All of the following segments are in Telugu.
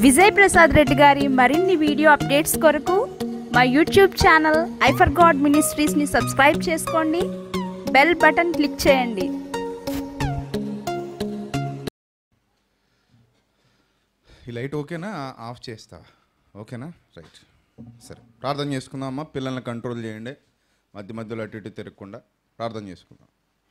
విజయ్ ప్రసాద్ రెడ్డి గారి మరిన్ని వీడియో అప్డేట్స్ కొరకు మా యూట్యూబ్ ఛానల్ ఐఫర్ గాడ్ మినిస్ట్రీస్ని సబ్స్క్రైబ్ చేసుకోండి బెల్ బటన్ క్లిక్ చేయండి ఈ లైట్ ఓకేనా ఆఫ్ చేస్తా ఓకేనా రైట్ సరే ప్రార్థన చేసుకుందాం అమ్మ పిల్లల్ని కంట్రోల్ చేయండి మధ్య మధ్యలో అటు ఇటు తిరగకుండా ప్రార్థన చేసుకుందాం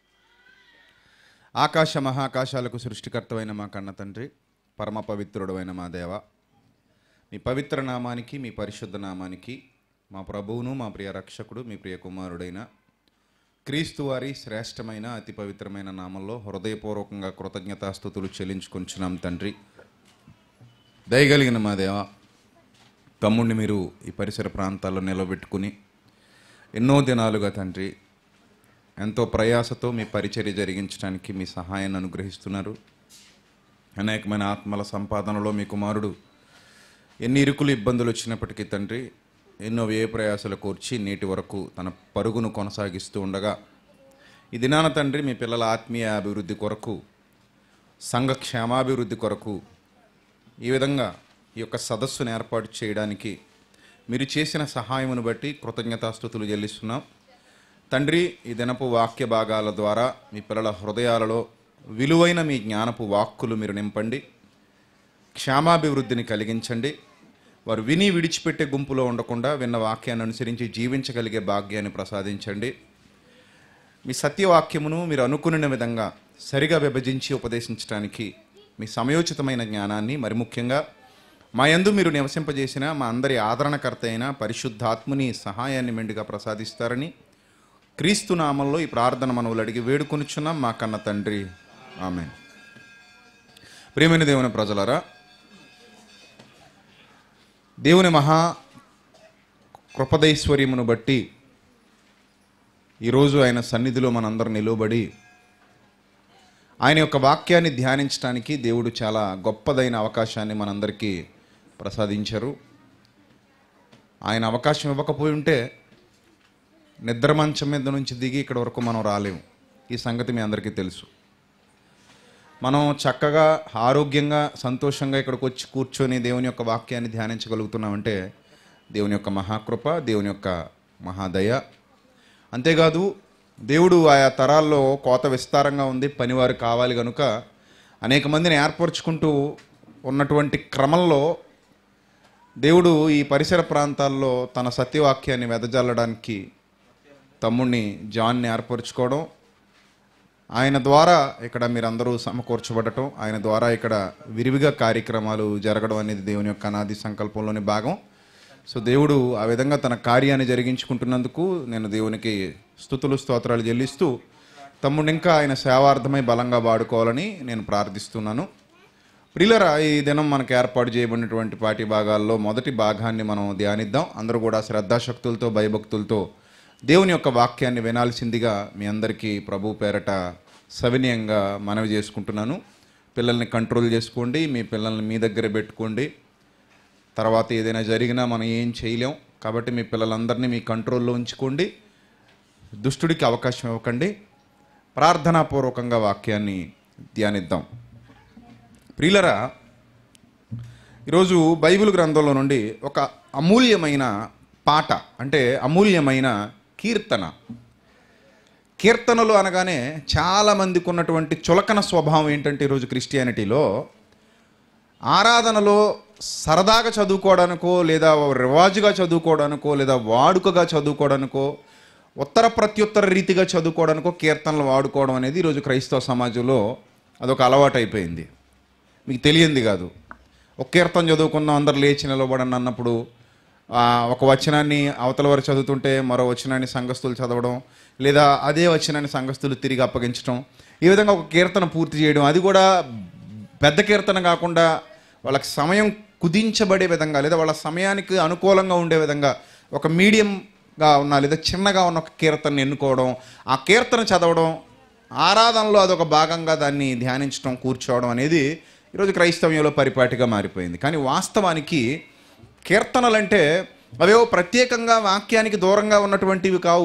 ఆకాశ మహాకాశాలకు సృష్టికర్తవైన మా కన్న తండ్రి పరమ పవిత్రుడమైన మా దేవ మీ పవిత్ర నామానికి మీ పరిశుద్ధ నామానికి మా ప్రభువును మా ప్రియ రక్షకుడు మీ ప్రియ కుమారుడైన క్రీస్తు వారి శ్రేష్టమైన అతి పవిత్రమైన నామంలో హృదయపూర్వకంగా కృతజ్ఞతాస్థుతులు చెల్లించుకుంటున్నాం తండ్రి దయగలిగిన మా దేవ తమ్ముడిని మీరు ఈ పరిసర ప్రాంతాల్లో నిలబెట్టుకుని ఎన్నో దినాలుగా తండ్రి ఎంతో ప్రయాసతో మీ పరిచర్య జరిగించడానికి మీ సహాయాన్ని అనుగ్రహిస్తున్నారు అనేకమైన ఆత్మల సంపాదనలో మీ కుమారుడు ఎన్ని ఇరుకులు ఇబ్బందులు వచ్చినప్పటికీ తండ్రి ఎన్నో వ్యయ ప్రయాసాలు కూర్చి నేటి వరకు తన పరుగును కొనసాగిస్తూ ఉండగా ఈ దినాన తండ్రి మీ పిల్లల ఆత్మీయ అభివృద్ధి కొరకు సంఘ క్షేమాభివృద్ధి కొరకు ఈ విధంగా ఈ యొక్క సదస్సును ఏర్పాటు చేయడానికి మీరు చేసిన సహాయమును బట్టి కృతజ్ఞతాస్థుతులు చెల్లిస్తున్నాం తండ్రి ఈ దినపు వాక్య భాగాల ద్వారా మీ పిల్లల హృదయాలలో విలువైన మీ జ్ఞానపు వాక్కులు మీరు నింపండి క్షేమాభివృద్ధిని కలిగించండి వారు విని విడిచిపెట్టే గుంపులో ఉండకుండా విన్న వాక్యాన్ని అనుసరించి జీవించగలిగే భాగ్యాన్ని ప్రసాదించండి మీ సత్యవాక్యమును మీరు అనుకున్న విధంగా సరిగా విభజించి ఉపదేశించడానికి మీ సమయోచితమైన జ్ఞానాన్ని మరి ముఖ్యంగా మా యందు మీరు నివసింపజేసిన మా అందరి ఆదరణకర్త అయిన పరిశుద్ధాత్ముని సహాయాన్ని మెండుగా ప్రసాదిస్తారని క్రీస్తు నామంలో ఈ ప్రార్థన మనవులు అడిగి వేడుకొనుచున్నాం మా కన్న తండ్రి ఆమె ప్రియమైన దేవుని ప్రజలరా దేవుని మహా కృపదైశ్వర్యమును బట్టి ఈరోజు ఆయన సన్నిధిలో మనందరం నిలువబడి ఆయన యొక్క వాక్యాన్ని ధ్యానించడానికి దేవుడు చాలా గొప్పదైన అవకాశాన్ని మనందరికీ ప్రసాదించారు ఆయన అవకాశం ఇవ్వకపోయి ఉంటే నిద్ర మంచం మీద నుంచి దిగి ఇక్కడ వరకు మనం రాలేము ఈ సంగతి మీ అందరికీ తెలుసు మనం చక్కగా ఆరోగ్యంగా సంతోషంగా ఇక్కడికి వచ్చి కూర్చొని దేవుని యొక్క వాక్యాన్ని ధ్యానించగలుగుతున్నామంటే దేవుని యొక్క మహాకృప దేవుని యొక్క మహాదయ అంతేకాదు దేవుడు ఆయా తరాల్లో కోత విస్తారంగా ఉంది పనివారు కావాలి కనుక అనేక మందిని ఏర్పరచుకుంటూ ఉన్నటువంటి క్రమంలో దేవుడు ఈ పరిసర ప్రాంతాల్లో తన సత్యవాక్యాన్ని వెదజల్లడానికి తమ్ముడిని జాన్ని ఏర్పరచుకోవడం ఆయన ద్వారా ఇక్కడ మీరందరూ సమకూర్చబడటం ఆయన ద్వారా ఇక్కడ విరివిగా కార్యక్రమాలు జరగడం అనేది దేవుని యొక్క అనాది సంకల్పంలోని భాగం సో దేవుడు ఆ విధంగా తన కార్యాన్ని జరిగించుకుంటున్నందుకు నేను దేవునికి స్థుతులు స్తోత్రాలు చెల్లిస్తూ తమ్ముడు ఇంకా ఆయన సేవార్థమై బలంగా వాడుకోవాలని నేను ప్రార్థిస్తున్నాను ప్రిలరా ఈ దినం మనకు ఏర్పాటు చేయబడినటువంటి పాటి భాగాల్లో మొదటి భాగాన్ని మనం ధ్యానిద్దాం అందరూ కూడా శ్రద్ధాశక్తులతో భయభక్తులతో దేవుని యొక్క వాక్యాన్ని వినాల్సిందిగా మీ అందరికీ ప్రభు పేరట సవినయంగా మనవి చేసుకుంటున్నాను పిల్లల్ని కంట్రోల్ చేసుకోండి మీ పిల్లల్ని మీ దగ్గర పెట్టుకోండి తర్వాత ఏదైనా జరిగినా మనం ఏం చేయలేం కాబట్టి మీ పిల్లలందరినీ మీ కంట్రోల్లో ఉంచుకోండి దుష్టుడికి అవకాశం ఇవ్వకండి ప్రార్థనాపూర్వకంగా వాక్యాన్ని ధ్యానిద్దాం ప్రియులరా ఈరోజు బైబిల్ గ్రంథంలో నుండి ఒక అమూల్యమైన పాట అంటే అమూల్యమైన కీర్తన కీర్తనలు అనగానే చాలామందికి ఉన్నటువంటి చులకన స్వభావం ఏంటంటే ఈరోజు క్రిస్టియానిటీలో ఆరాధనలో సరదాగా చదువుకోవడానికో లేదా రివాజుగా చదువుకోవడానికో లేదా వాడుకగా చదువుకోవడానికో ఉత్తర ప్రత్యుత్తర రీతిగా చదువుకోవడానికో కీర్తనలు వాడుకోవడం అనేది ఈరోజు క్రైస్తవ సమాజంలో అదొక అలవాటు అయిపోయింది మీకు తెలియంది కాదు ఒక కీర్తన చదువుకుందాం అందరు లేచి నిలబడండి అన్నప్పుడు ఆ, ఒక వచనాన్ని అవతల వారు చదువుతుంటే మరో వచనాన్ని సంఘస్థులు చదవడం లేదా అదే వచనాన్ని సంఘస్థులు తిరిగి అప్పగించడం ఈ విధంగా ఒక కీర్తన పూర్తి చేయడం అది కూడా పెద్ద కీర్తన కాకుండా వాళ్ళకి సమయం కుదించబడే విధంగా లేదా వాళ్ళ సమయానికి అనుకూలంగా ఉండే విధంగా ఒక మీడియంగా ఉన్న లేదా చిన్నగా ఉన్న ఒక కీర్తనని ఎన్నుకోవడం ఆ కీర్తన చదవడం ఆరాధనలో అదొక భాగంగా దాన్ని ధ్యానించడం కూర్చోవడం అనేది ఈరోజు క్రైస్తవ్యంలో పరిపాటిగా మారిపోయింది కానీ వాస్తవానికి కీర్తనలంటే అవేవో ప్రత్యేకంగా వాక్యానికి దూరంగా ఉన్నటువంటివి కావు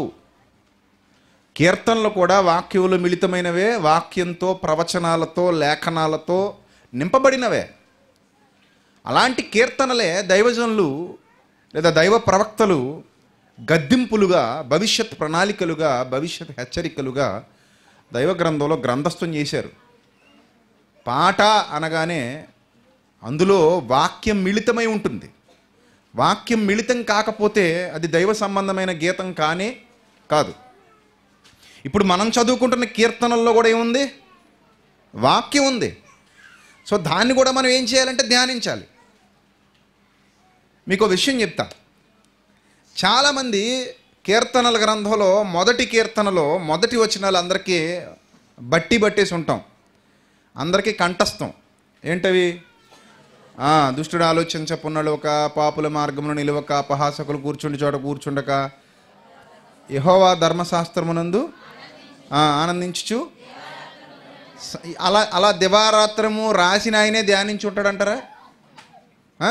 కీర్తనలు కూడా వాక్యములు మిళితమైనవే వాక్యంతో ప్రవచనాలతో లేఖనాలతో నింపబడినవే అలాంటి కీర్తనలే దైవజనులు లేదా దైవ ప్రవక్తలు గద్దింపులుగా భవిష్యత్ ప్రణాళికలుగా భవిష్యత్ హెచ్చరికలుగా దైవ గ్రంథంలో గ్రంథస్థం చేశారు పాట అనగానే అందులో వాక్యం మిళితమై ఉంటుంది వాక్యం మిళితం కాకపోతే అది దైవ సంబంధమైన గీతం కానే కాదు ఇప్పుడు మనం చదువుకుంటున్న కీర్తనల్లో కూడా ఏముంది వాక్యం ఉంది సో దాన్ని కూడా మనం ఏం చేయాలంటే ధ్యానించాలి మీకు ఒక విషయం చెప్తా చాలామంది కీర్తనల గ్రంథంలో మొదటి కీర్తనలో మొదటి వచనాలు అందరికీ బట్టి పట్టేసి ఉంటాం అందరికీ కంఠస్థం ఏంటవి ఆ, దుష్టుడు ఆలోచించ పున్నలువక పాపుల మార్గమును నిలువక అపహాసకులు కూర్చుండి చోట కూర్చుండక యహోవా ధర్మశాస్త్రమునందు ఆ, ఆనందించుచు స- అలా అలా దివారాత్రము రాసిన ఆయనే ధ్యానించి ఉంటాడంటారా ఆ?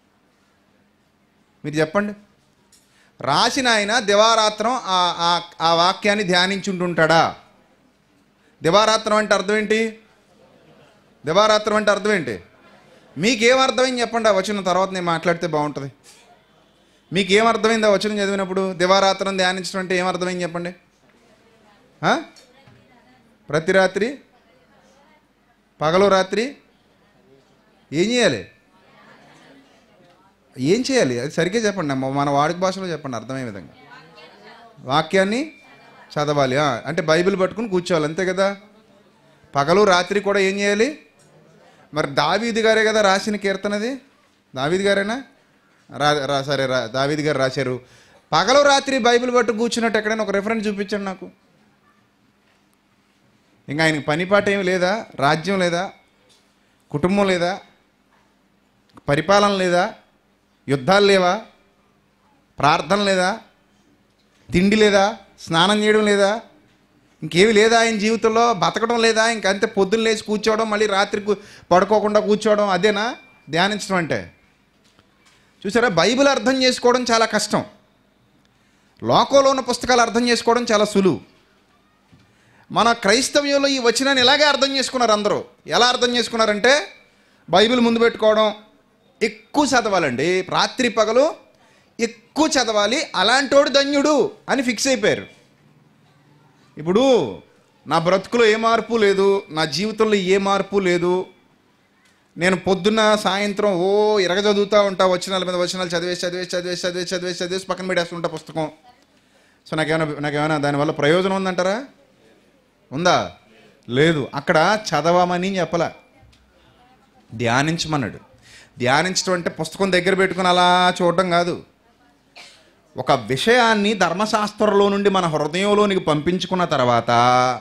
మీరు చెప్పండి రాసిన ఆయన దివారాత్రం ఆ- ఆ- ఆ వాక్యాన్ని ధ్యానించి ఉంటుంటాడా దివారాత్రం అంటే అర్థం ఏంటి దివారాత్రం అంటే అర్థం ఏంటి మీకేం అర్థమైంది చెప్పండి ఆ వచనం తర్వాత నేను మాట్లాడితే బాగుంటుంది మీకేం అర్థమైంది ఆ వచనం చదివినప్పుడు దివారాత్రం ధ్యానించడం అంటే ఏం అర్థమైంది చెప్పండి ఆ? ప్రతి రాత్రి పగలు రాత్రి ఏం చేయాలి ఏం చేయాలి అది సరిగ్గా చెప్పండి అమ్మ. మన వాడుక భాషలో చెప్పండి అర్థమయ్యే విధంగా వాక్యాన్ని చదవాలి ఆ, అంటే బైబిల్ పట్టుకుని కూర్చోవాలి అంతే కదా పగలు రాత్రి కూడా ఏం చేయాలి మరి దావీది గారే కదా రాసిన కీర్తనది దావీది గారేనా రా రా సరే రా దావీది గారు రాశారు పగలు రాత్రి బైబిల్ పట్టు కూర్చున్నట్టు ఎక్కడైనా ఒక రెఫరెన్స్ చూపించండి నాకు ఇంకా ఆయనకి పనిపాట ఏమి లేదా రాజ్యం లేదా కుటుంబం లేదా పరిపాలన లేదా యుద్ధాలు లేవా ప్రార్థన లేదా తిండి లేదా స్నానం చేయడం లేదా ఇంకేమి లేదా ఆయన జీవితంలో బతకడం లేదా ఇంకంతే పొద్దున్న లేచి కూర్చోవడం మళ్ళీ రాత్రి కూ- పడుకోకుండా కూర్చోవడం అదేనా ధ్యానించడం అంటే చూసారా బైబిల్ అర్థం చేసుకోవడం చాలా కష్టం లోకంలో ఉన్న పుస్తకాలు అర్థం చేసుకోవడం చాలా సులువు మన క్రైస్తవ్యంలో ఈ వచనాన్ని ఇలాగే అర్థం చేసుకున్నారు అందరూ ఎలా అర్థం చేసుకున్నారంటే బైబిల్ ముందు పెట్టుకోవడం ఎక్కువ చదవాలండి రాత్రి పగలు ఎక్కువ చదవాలి అలాంటోడు ధన్యుడు అని ఫిక్స్ అయిపోయారు ఇప్పుడు నా బ్రతుకులో ఏ మార్పు లేదు నా జీవితంలో ఏ మార్పు లేదు నేను పొద్దున్న సాయంత్రం ఓ ఇరగ చదువుతూ ఉంటా వచనాల మీద వచనాలు చదివేసి చదివేసి చదివేసి చదివేసి చదివేసి చదివేసి పక్కన పెట్టేస్తుంటా పుస్తకం సో నాకేమైనా నాకేమైనా దానివల్ల ప్రయోజనం ఉందంటారా ఉందా లేదు అక్కడ చదవమని చెప్పలా ధ్యానించమన్నాడు ధ్యానించడం అంటే పుస్తకం దగ్గర పెట్టుకుని అలా చూడడం కాదు ఒక విషయాన్ని ధర్మశాస్త్రంలో నుండి మన హృదయంలోనికి పంపించుకున్న తర్వాత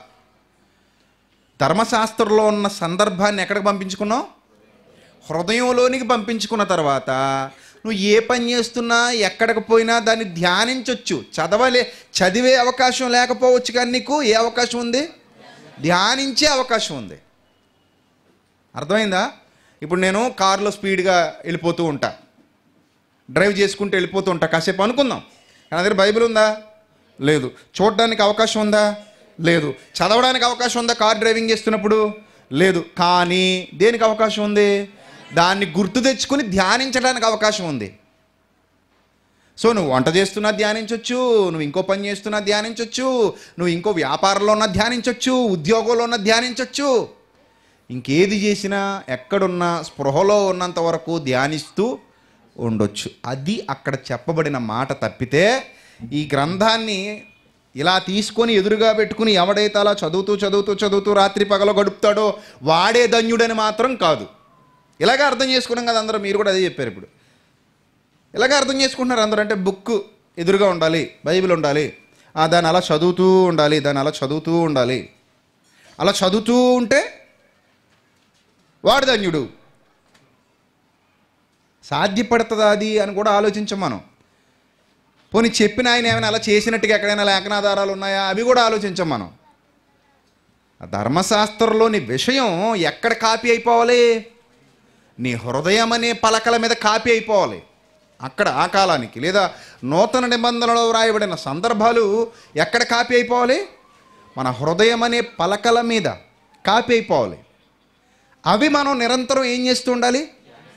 ధర్మశాస్త్రంలో ఉన్న సందర్భాన్ని ఎక్కడికి పంపించుకున్నావు హృదయంలోనికి పంపించుకున్న తర్వాత నువ్వు ఏ పని చేస్తున్నా ఎక్కడికి పోయినా దాన్ని ధ్యానించవచ్చు చదవలే చదివే అవకాశం లేకపోవచ్చు కానీ నీకు ఏ అవకాశం ఉంది ధ్యానించే అవకాశం ఉంది అర్థమైందా ఇప్పుడు నేను కారులో స్పీడ్గా వెళ్ళిపోతూ ఉంటా డ్రైవ్ చేసుకుంటూ వెళ్ళిపోతూ ఉంటా కాసేపు అనుకుందాం నా దగ్గర బైబిల్ ఉందా లేదు చూడడానికి అవకాశం ఉందా లేదు చదవడానికి అవకాశం ఉందా కార్ డ్రైవింగ్ చేస్తున్నప్పుడు లేదు కానీ దేనికి అవకాశం ఉంది దాన్ని గుర్తు తెచ్చుకుని ధ్యానించడానికి అవకాశం ఉంది సో నువ్వు వంట చేస్తున్నా ధ్యానించవచ్చు నువ్వు ఇంకో పని చేస్తున్నా ధ్యానించవచ్చు నువ్వు ఇంకో వ్యాపారంలో ఉన్నా ధ్యానించవచ్చు ఉద్యోగంలో ఉన్నా ధ్యానించవచ్చు ఇంకేది చేసినా ఎక్కడున్నా స్పృహలో ఉన్నంత వరకు ధ్యానిస్తూ ఉండొచ్చు అది అక్కడ చెప్పబడిన మాట తప్పితే ఈ గ్రంథాన్ని ఇలా తీసుకొని ఎదురుగా పెట్టుకుని ఎవడైతే అలా చదువుతూ చదువుతూ చదువుతూ రాత్రి పగల గడుపుతాడో వాడే ధన్యుడని మాత్రం కాదు ఇలాగే అర్థం చేసుకున్నాం కదా అందరూ మీరు కూడా అదే చెప్పారు ఇప్పుడు ఇలాగే అర్థం చేసుకుంటున్నారు అందరూ అంటే బుక్ ఎదురుగా ఉండాలి బైబిల్ ఉండాలి ఆ, దాన్ని అలా చదువుతూ ఉండాలి దాన్ని అలా చదువుతూ ఉండాలి అలా చదువుతూ ఉంటే వాడు ధన్యుడు సాధ్యపడుతుందా అది అని కూడా ఆలోచించం మనం పోనీ చెప్పిన ఆయన ఏమైనా అలా చేసినట్టుగా ఎక్కడైనా లేఖనాధారాలు ఉన్నాయా అవి కూడా ఆలోచించం మనం ఆ ధర్మశాస్త్రంలోని విషయం ఎక్కడ కాపీ అయిపోవాలి నీ హృదయం అనే పలకల మీద కాపీ అయిపోవాలి అక్కడ ఆ కాలానికి లేదా నూతన నిబంధనలో వ్రాయబడిన సందర్భాలు ఎక్కడ కాపీ అయిపోవాలి మన హృదయం అనే పలకల మీద కాపీ అయిపోవాలి అవి మనం నిరంతరం ఏం చేస్తూ ఉండాలి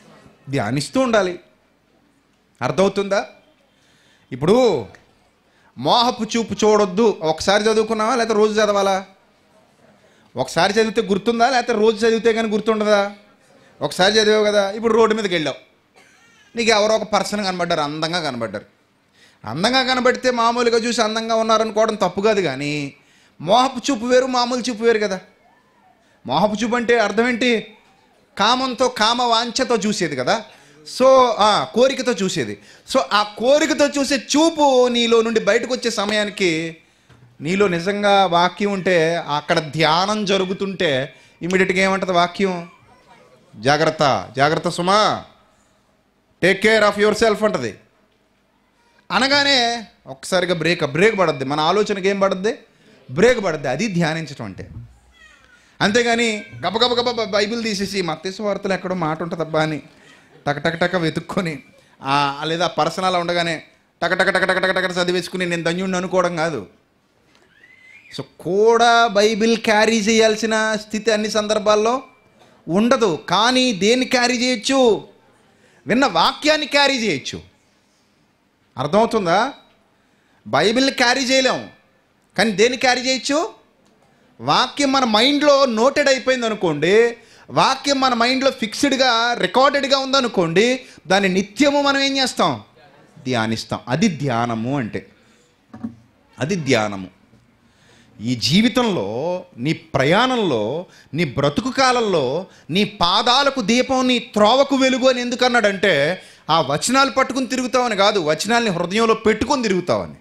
ధ్యానిస్తూ ఉండాలి అర్థమవుతుందా ఇప్పుడు మోహపు చూపు చూడొద్దు ఒకసారి చదువుకున్నావా లేకపోతే రోజు చదవాలా ఒకసారి చదివితే గుర్తుందా లేకపోతే రోజు చదివితే కానీ గుర్తుండదా ఒకసారి చదివావు కదా ఇప్పుడు రోడ్డు మీదకి వెళ్ళావు నీకు ఎవరో ఒక పర్సన్ కనబడ్డారు అందంగా కనబడ్డారు అందంగా కనబడితే మామూలుగా చూసి అందంగా ఉన్నారనుకోవడం తప్పు కాదు కానీ మోహపు చూపు వేరు మామూలు చూపు వేరు కదా మోహపు చూపు అంటే అర్థం ఏంటి కామంతో కామ వాంఛతో చూసేది కదా సో ఆ, కోరికతో చూసేది సో ఆ కోరికతో చూసే చూపు నీలో నుండి బయటకు వచ్చే సమయానికి నీలో నిజంగా వాక్యం ఉంటే అక్కడ ధ్యానం జరుగుతుంటే ఇమీడియట్గా ఏమంటుంది వాక్యం జాగ్రత్త జాగ్రత్త సుమా take care of yourself అంటది అనగానే ఒక్కసారిగా బ్రేక్ బ్రేక్ పడద్ది మన ఆలోచనకి ఏం పడద్ది బ్రేక్ పడద్ది అది ధ్యానించడం అంటే అంతేగాని గబగబ గబ బైబిల్ తీసేసి మత్స్య వార్తలు ఎక్కడో మాట ఉంటుందబ్బా అని టక టక టక వెతుక్కొని ఆ, లేదా పర్సనల్ ఉండగానే టక టక టక టక టక టక చదివేసుకుని నేను ధన్యుడిని అనుకోవడం కాదు సో కూడా బైబిల్ క్యారీ చేయాల్సిన స్థితి అన్ని సందర్భాల్లో ఉండదు కానీ దేన్ని క్యారీ చేయొచ్చు విన్న వాక్యాన్ని క్యారీ చేయొచ్చు అర్థమవుతుందా బైబిల్ని క్యారీ చేయలేం కానీ దేన్ని క్యారీ చేయొచ్చు వాక్యం మన మైండ్లో నోటెడ్ అయిపోయింది అనుకోండి వాక్యం మన మైండ్లో ఫిక్స్డ్గా రికార్డెడ్గా ఉందనుకోండి దాన్ని నిత్యము మనం ఏం చేస్తాం ధ్యానిస్తాం అది ధ్యానము అంటే అది ధ్యానము ఈ జీవితంలో నీ ప్రయాణంలో నీ బ్రతుకు కాలంలో నీ పాదాలకు దీపం నీ త్రోవకు వెలుగు అని ఎందుకు అన్నాడంటే ఆ వచనాలు పట్టుకుని తిరుగుతావని కాదు వచనాల్ని హృదయంలో పెట్టుకొని తిరుగుతావని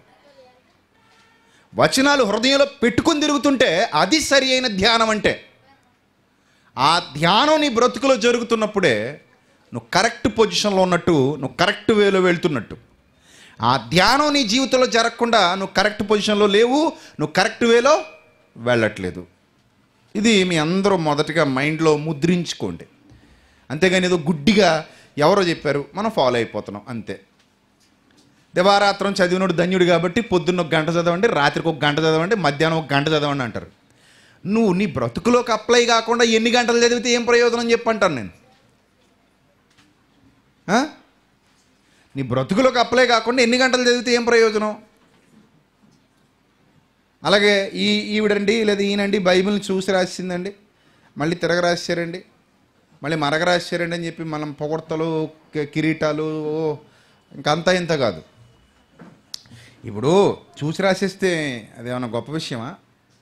వచనాలు హృదయంలో పెట్టుకొని తిరుగుతుంటే అది సరి అయిన ధ్యానం అంటే ఆ ధ్యానం నీ బ్రతుకులో జరుగుతున్నప్పుడే నువ్వు కరెక్ట్ పొజిషన్లో ఉన్నట్టు నువ్వు కరెక్ట్ వేలో వెళ్తున్నట్టు ఆ ధ్యానం నీ జీవితంలో జరగకుండా నువ్వు కరెక్ట్ పొజిషన్లో లేవు నువ్వు కరెక్ట్ వేలో వెళ్ళట్లేదు ఇది మీ అందరూ మొదటగా మైండ్లో ముద్రించుకోండి అంతేగాని ఏదో గుడ్డిగా ఎవరో చెప్పారు మనం ఫాలో అయిపోతున్నాం అంతే దివారాత్రం చదివినోడు ధన్యుడు కాబట్టి పొద్దున్న ఒక గంట చదవండి రాత్రికి ఒక గంట చదవండి మధ్యాహ్నం ఒక గంట చదవండి అంటారు నువ్వు నీ బ్రతుకులోకి అప్లై కాకుండా ఎన్ని గంటలు చదివితే ఏం ప్రయోజనం చెప్పంటాను నేను ఆ? నీ బ్రతుకులోకి అప్లై కాకుండా ఎన్ని గంటలు చదివితే ఏం ప్రయోజనం అలాగే ఈ ఈవిడండి లేదా ఈయనండి బైబిల్ని చూసి రాసిందండి మళ్ళీ తిరగ రాశారండి మళ్ళీ మరగ రాశారండి అని చెప్పి మనం పొగడ్తలు కి- కిరీటాలు ఓ, ఇంకంతా ఇంత కాదు ఇప్పుడు చూసి రాసేస్తే అదేమన్నా గొప్ప విషయమా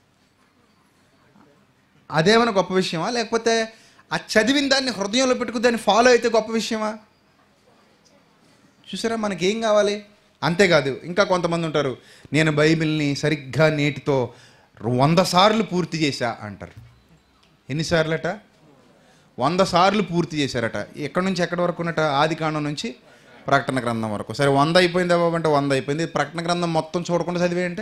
అదేమైనా గొప్ప విషయమా లేకపోతే ఆ చదివిన దాన్ని హృదయంలో పెట్టుకుని దాన్ని ఫాలో అయితే గొప్ప విషయమా చూసారా మనకేం కావాలి అంతేకాదు ఇంకా కొంతమంది ఉంటారు నేను బైబిల్ని సరిగ్గా నేటితో వంద సార్లు పూర్తి చేశా అంటారు ఎన్నిసార్లట వంద సార్లు పూర్తి చేశారట ఎక్కడి నుంచి ఎక్కడి వరకు ఉన్నట ఆది కాండం నుంచి ప్రకటన గ్రంథం వరకు సరే వంద అయిపోయింది బాబు అంటే వంద అయిపోయింది ప్రకటన గ్రంథం మొత్తం చూడకుండా చదివేయంటే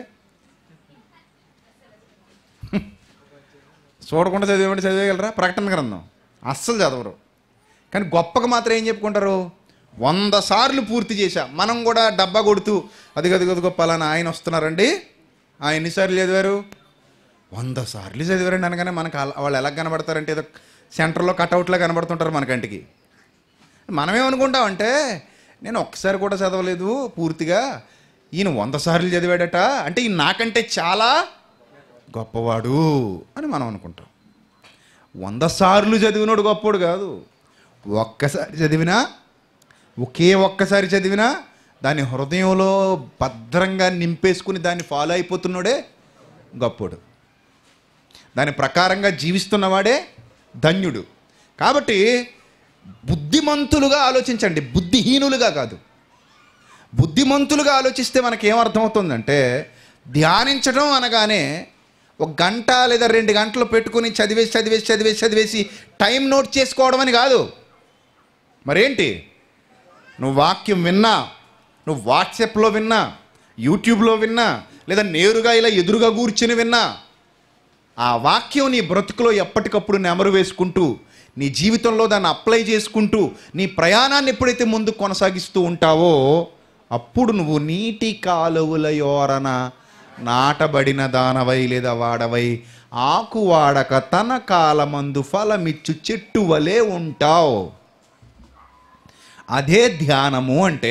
చూడకుండా చదివేమంటే చదివేయగలరా ప్రకటన గ్రంథం అస్సలు చదవరు కానీ గొప్పగా మాత్రం ఏం చెప్పుకుంటారు వంద సార్లు పూర్తి చేశా మనం కూడా డబ్బా కొడుతూ అది గది గది గొప్ప అలానా ఆయన వస్తున్నారండి ఆ ఎన్నిసార్లు చదివారు వంద సార్లు చదివారండి అనగానే మనకు అల- వాళ్ళు ఎలా కనబడతారంటే ఏదో సెంటర్లో కటౌట్లా కనబడుతుంటారు మన కంటికి మనమేమనుకుంటామంటే నేను ఒక్కసారి కూడా చదవలేదు పూర్తిగా ఈయన వంద సార్లు చదివాడట అంటే ఈయన నాకంటే చాలా గొప్పవాడు అని మనం అనుకుంటాం వంద సార్లు చదివినోడు గొప్పోడు కాదు ఒక్కసారి చదివినా ఒకే ఒక్కసారి చదివినా దాని హృదయంలో భద్రంగా నింపేసుకుని దాన్ని ఫాలో అయిపోతున్నాడే గొప్పోడు దాని ప్రకారంగా జీవిస్తున్నవాడే ధన్యుడు కాబట్టి బుద్ధిమంతులుగా ఆలోచించండి బుద్ధిహీనులుగా కాదు బుద్ధిమంతులుగా ఆలోచిస్తే మనకి ఏమర్థమవుతుందంటే ధ్యానించడం అనగానే ఒక గంట లేదా రెండు గంటలు పెట్టుకుని చదివేసి చదివేసి చదివేసి చదివేసి టైం నోట్ చేసుకోవడం అని కాదు మరేంటి నువ్వు వాక్యం విన్నా నువ్వు వాట్సాప్లో విన్నా యూట్యూబ్లో విన్నా లేదా నేరుగా ఇలా ఎదురుగా కూర్చుని విన్నా ఆ వాక్యం నీ బ్రతుకులో ఎప్పటికప్పుడు నెమరు వేసుకుంటూ నీ జీవితంలో దాన్ని అప్లై చేసుకుంటూ నీ ప్రయాణాన్ని ఎప్పుడైతే ముందు కొనసాగిస్తూ ఉంటావో అప్పుడు నువ్వు నీటి కాలువల యోరన నాటబడిన దానవై లేదా వాడవై ఆకు వాడక తన కాలమందు ఫలమిచ్చు చెట్టు వలె ఉంటావు అదే ధ్యానము అంటే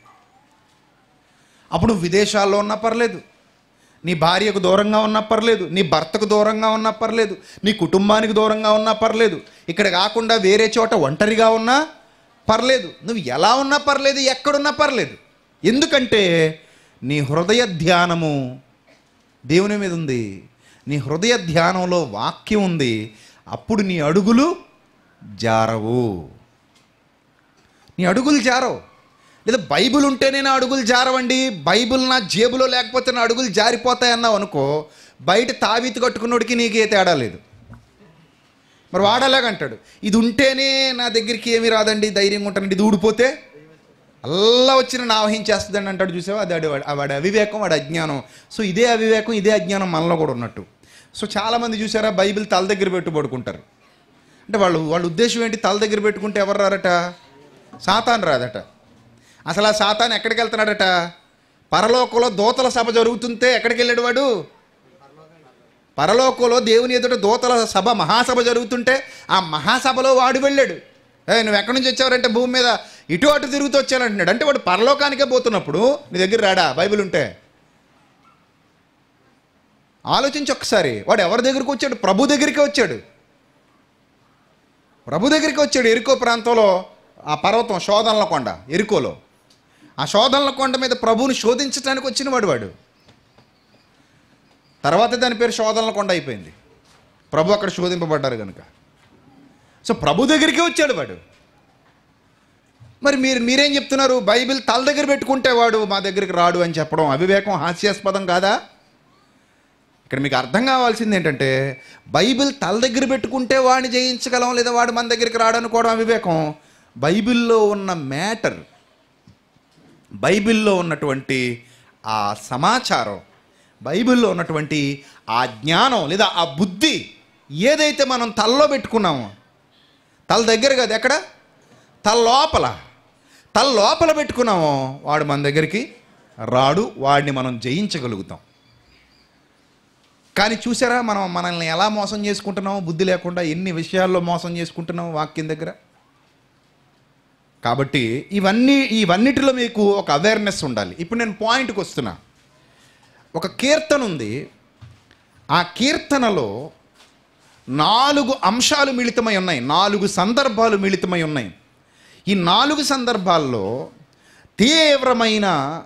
అప్పుడు నువ్వు విదేశాల్లో ఉన్నా పర్లేదు నీ భార్యకు దూరంగా ఉన్నా పర్లేదు నీ భర్తకు దూరంగా ఉన్నా పర్లేదు నీ కుటుంబానికి దూరంగా ఉన్నా పర్లేదు ఇక్కడ కాకుండా వేరే చోట ఒంటరిగా ఉన్నా పర్లేదు నువ్వు ఎలా ఉన్నా పర్లేదు ఎక్కడున్నా పర్లేదు ఎందుకంటే నీ హృదయ ధ్యానము దేవుని మీద ఉంది నీ హృదయ ధ్యానంలో వాక్యం ఉంది అప్పుడు నీ అడుగులు జారవు నీ అడుగులు జారవు లేదా బైబిల్ ఉంటేనే నా అడుగులు జారవండి బైబిల్ నా జేబులో లేకపోతే నా అడుగులు జారిపోతాయి అన్నావు అనుకో బయట తావీతి కట్టుకున్నోడికి నీకే తేడా లేదు మరి వాడలాగంటాడు ఇది ఉంటేనే నా దగ్గరికి ఏమీ రాదండి ధైర్యంగా ఉంటానండి ఇది ఊడిపోతే అల్లా వచ్చిన నా ఆవహించేస్తుందండి అంటాడు చూసావా అది వాడి వాడి అవివేకం వాడి అజ్ఞానం సో ఇదే అవివేకం ఇదే అజ్ఞానం మనలో కూడా ఉన్నట్టు సో చాలామంది చూసారా బైబిల్ తల దగ్గర పెట్టు పడుకుంటారు అంటే వాళ్ళు వాళ్ళ ఉద్దేశం ఏంటి తల దగ్గర పెట్టుకుంటే ఎవరు రారట సాతాన్ రాదట అసలు ఆ సాతాన్ ఎక్కడికి వెళ్తున్నాడట పరలోకంలో దోతల సభ జరుగుతుంటే ఎక్కడికి వెళ్ళాడు వాడు పరలోకంలో దేవుని ఎదుట దోతల సభ మహాసభ జరుగుతుంటే ఆ మహాసభలో వాడు వెళ్ళాడు ఏ నువ్వు ఎక్కడి నుంచి వచ్చావంటే భూమి మీద ఇటు అటు తిరుగుతూ వచ్చానంటున్నాడు అంటే వాడు పరలోకానికే పోతున్నప్పుడు నీ దగ్గర రాడా బైబిల్ ఉంటే ఆలోచించి ఒక్కసారి వాడు ఎవరి దగ్గరికి వచ్చాడు ప్రభు దగ్గరికి వచ్చాడు ప్రభు దగ్గరికి వచ్చాడు ఎరుకో ప్రాంతంలో ఆ పర్వతం శోధనల కొండ ఎరుకోలో ఆ శోధనల కొండ మీద ప్రభువుని శోధించడానికి వచ్చిన వాడు వాడు తర్వాత దాని పేరు శోధనల కొండ అయిపోయింది ప్రభు అక్కడ శోధింపబడ్డారు కనుక సో ప్రభు దగ్గరికి వచ్చాడు వాడు మరి మీరు మీరేం చెప్తున్నారు బైబిల్ తల దగ్గర పెట్టుకుంటే వాడు మా దగ్గరికి రాడు అని చెప్పడం అవివేకం హాస్యాస్పదం కాదా ఇక్కడ మీకు అర్థం కావాల్సింది ఏంటంటే బైబిల్ తల దగ్గర పెట్టుకుంటే వాడిని జయించగలం లేదా వాడు మన దగ్గరికి రాడనుకోవడం అవివేకం బైబిల్లో ఉన్న మ్యాటర్ బైబిల్లో ఉన్నటువంటి ఆ సమాచారం బైబిల్లో ఉన్నటువంటి ఆ జ్ఞానం లేదా ఆ బుద్ధి ఏదైతే మనం తలలో పెట్టుకున్నామో తల దగ్గర కాదు ఎక్కడ తల లోపల తల లోపల పెట్టుకున్నామో వాడు మన దగ్గరికి రాడు వాడిని మనం జయించగలుగుతాం కానీ చూసారా మనం మనల్ని ఎలా మోసం చేసుకుంటున్నామో బుద్ధి లేకుండా ఎన్ని విషయాల్లో మోసం చేసుకుంటున్నామో వాక్యం దగ్గర కాబట్టి ఇవన్నీ ఇవన్నిటిలో మీకు ఒక అవేర్నెస్ ఉండాలి ఇప్పుడు నేను పాయింట్కి వస్తున్నా ఒక కీర్తన ఉంది ఆ కీర్తనలో నాలుగు అంశాలు మిళితమై ఉన్నాయి నాలుగు సందర్భాలు మిళితమై ఉన్నాయి ఈ నాలుగు సందర్భాల్లో తీవ్రమైన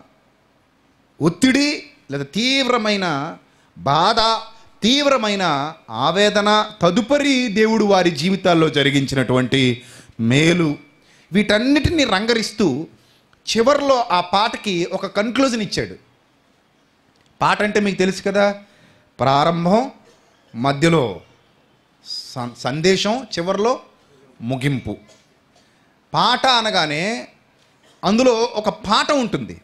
ఒత్తిడి లేదా తీవ్రమైన బాధ తీవ్రమైన ఆవేదన తదుపరి దేవుడు వారి జీవితాల్లో జరిగించినటువంటి మేలు వీటన్నిటిని రంగరిస్తూ చివరిలో ఆ పాటకి ఒక కన్క్లూజన్ ఇచ్చాడు పాట అంటే మీకు తెలుసు కదా ప్రారంభం మధ్యలో సం- సందేశం చివరిలో ముగింపు పాట అనగానే అందులో ఒక పాట ఉంటుంది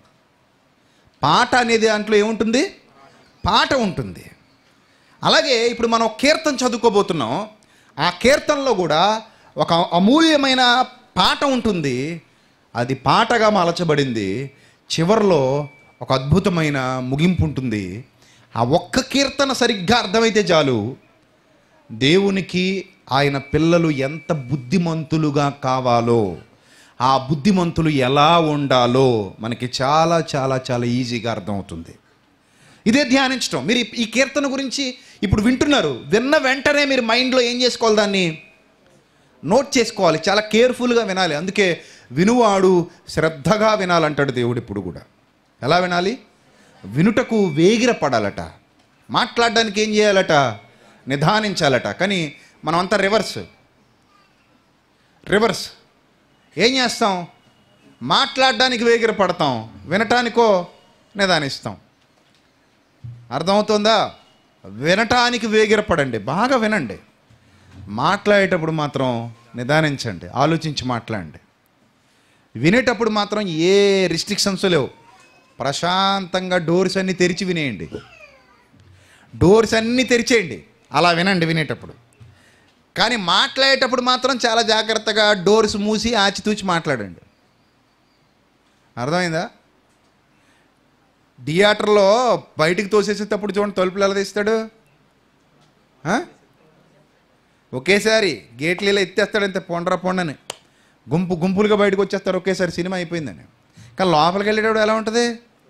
పాట అనేది దాంట్లో ఏముంటుంది పాట ఉంటుంది అలాగే ఇప్పుడు మనం కీర్తన చదువుకోబోతున్నాం ఆ కీర్తనలో కూడా ఒక అమూల్యమైన పాట ఉంటుంది అది పాటగా మలచబడింది చివరిలో ఒక అద్భుతమైన ముగింపు ఉంటుంది ఆ ఒక్క కీర్తన సరిగ్గా అర్థమైతే చాలు దేవునికి ఆయన పిల్లలు ఎంత బుద్ధిమంతులుగా కావాలో ఆ బుద్ధిమంతులు ఎలా ఉండాలో మనకి చాలా చాలా చాలా ఈజీగా అర్థమవుతుంది ఇదే ధ్యానించడం మీరు ఈ- ఈ కీర్తన గురించి ఇప్పుడు వింటున్నారు విన్న వెంటనే మీరు మైండ్లో ఏం చేసుకోవాలి దాన్ని నోట్ చేసుకోవాలి చాలా కేర్ఫుల్గా వినాలి అందుకే వినువాడు శ్రద్ధగా వినాలంటాడు దేవుడు ఇప్పుడు కూడా ఎలా వినాలి వినుటకు వేగిర పడాలట మాట్లాడడానికి ఏం చేయాలట నిదానించాలట కానీ మనం అంతా రివర్స్ రివర్స్ ఏం చేస్తాం మాట్లాడడానికి వేగిర పడతాం వినటానికో నిదానిస్తాం అర్థమవుతుందా వినటానికి వేగిరపడండి బాగా వినండి మాట్లాడేటప్పుడు మాత్రం నిదానించండి ఆలోచించి మాట్లాడండి వినేటప్పుడు మాత్రం ఏ రిస్ట్రిక్షన్స్ లేవు ప్రశాంతంగా డోర్స్ అన్నీ తెరిచి వినేయండి డోర్స్ అన్నీ తెరిచేయండి అలా వినండి వినేటప్పుడు కానీ మాట్లాడేటప్పుడు మాత్రం చాలా జాగ్రత్తగా డోర్స్ మూసి ఆచితూచి మాట్లాడండి అర్థమైందా థియేటర్లో బయటికి తోసేసేటప్పుడు చూడండి తలుపులు ఎలా తీస్తాడు ఆ? ఒకేసారి గేట్లు ఇలా ఎత్తేస్తాడు అంతే పొండరా పొండని గుంపు గుంపులుగా బయటకు వచ్చేస్తారు ఒకేసారి సినిమా అయిపోయిందని కానీ లోపలికి వెళ్ళేటప్పుడు ఎలా ఉంటుంది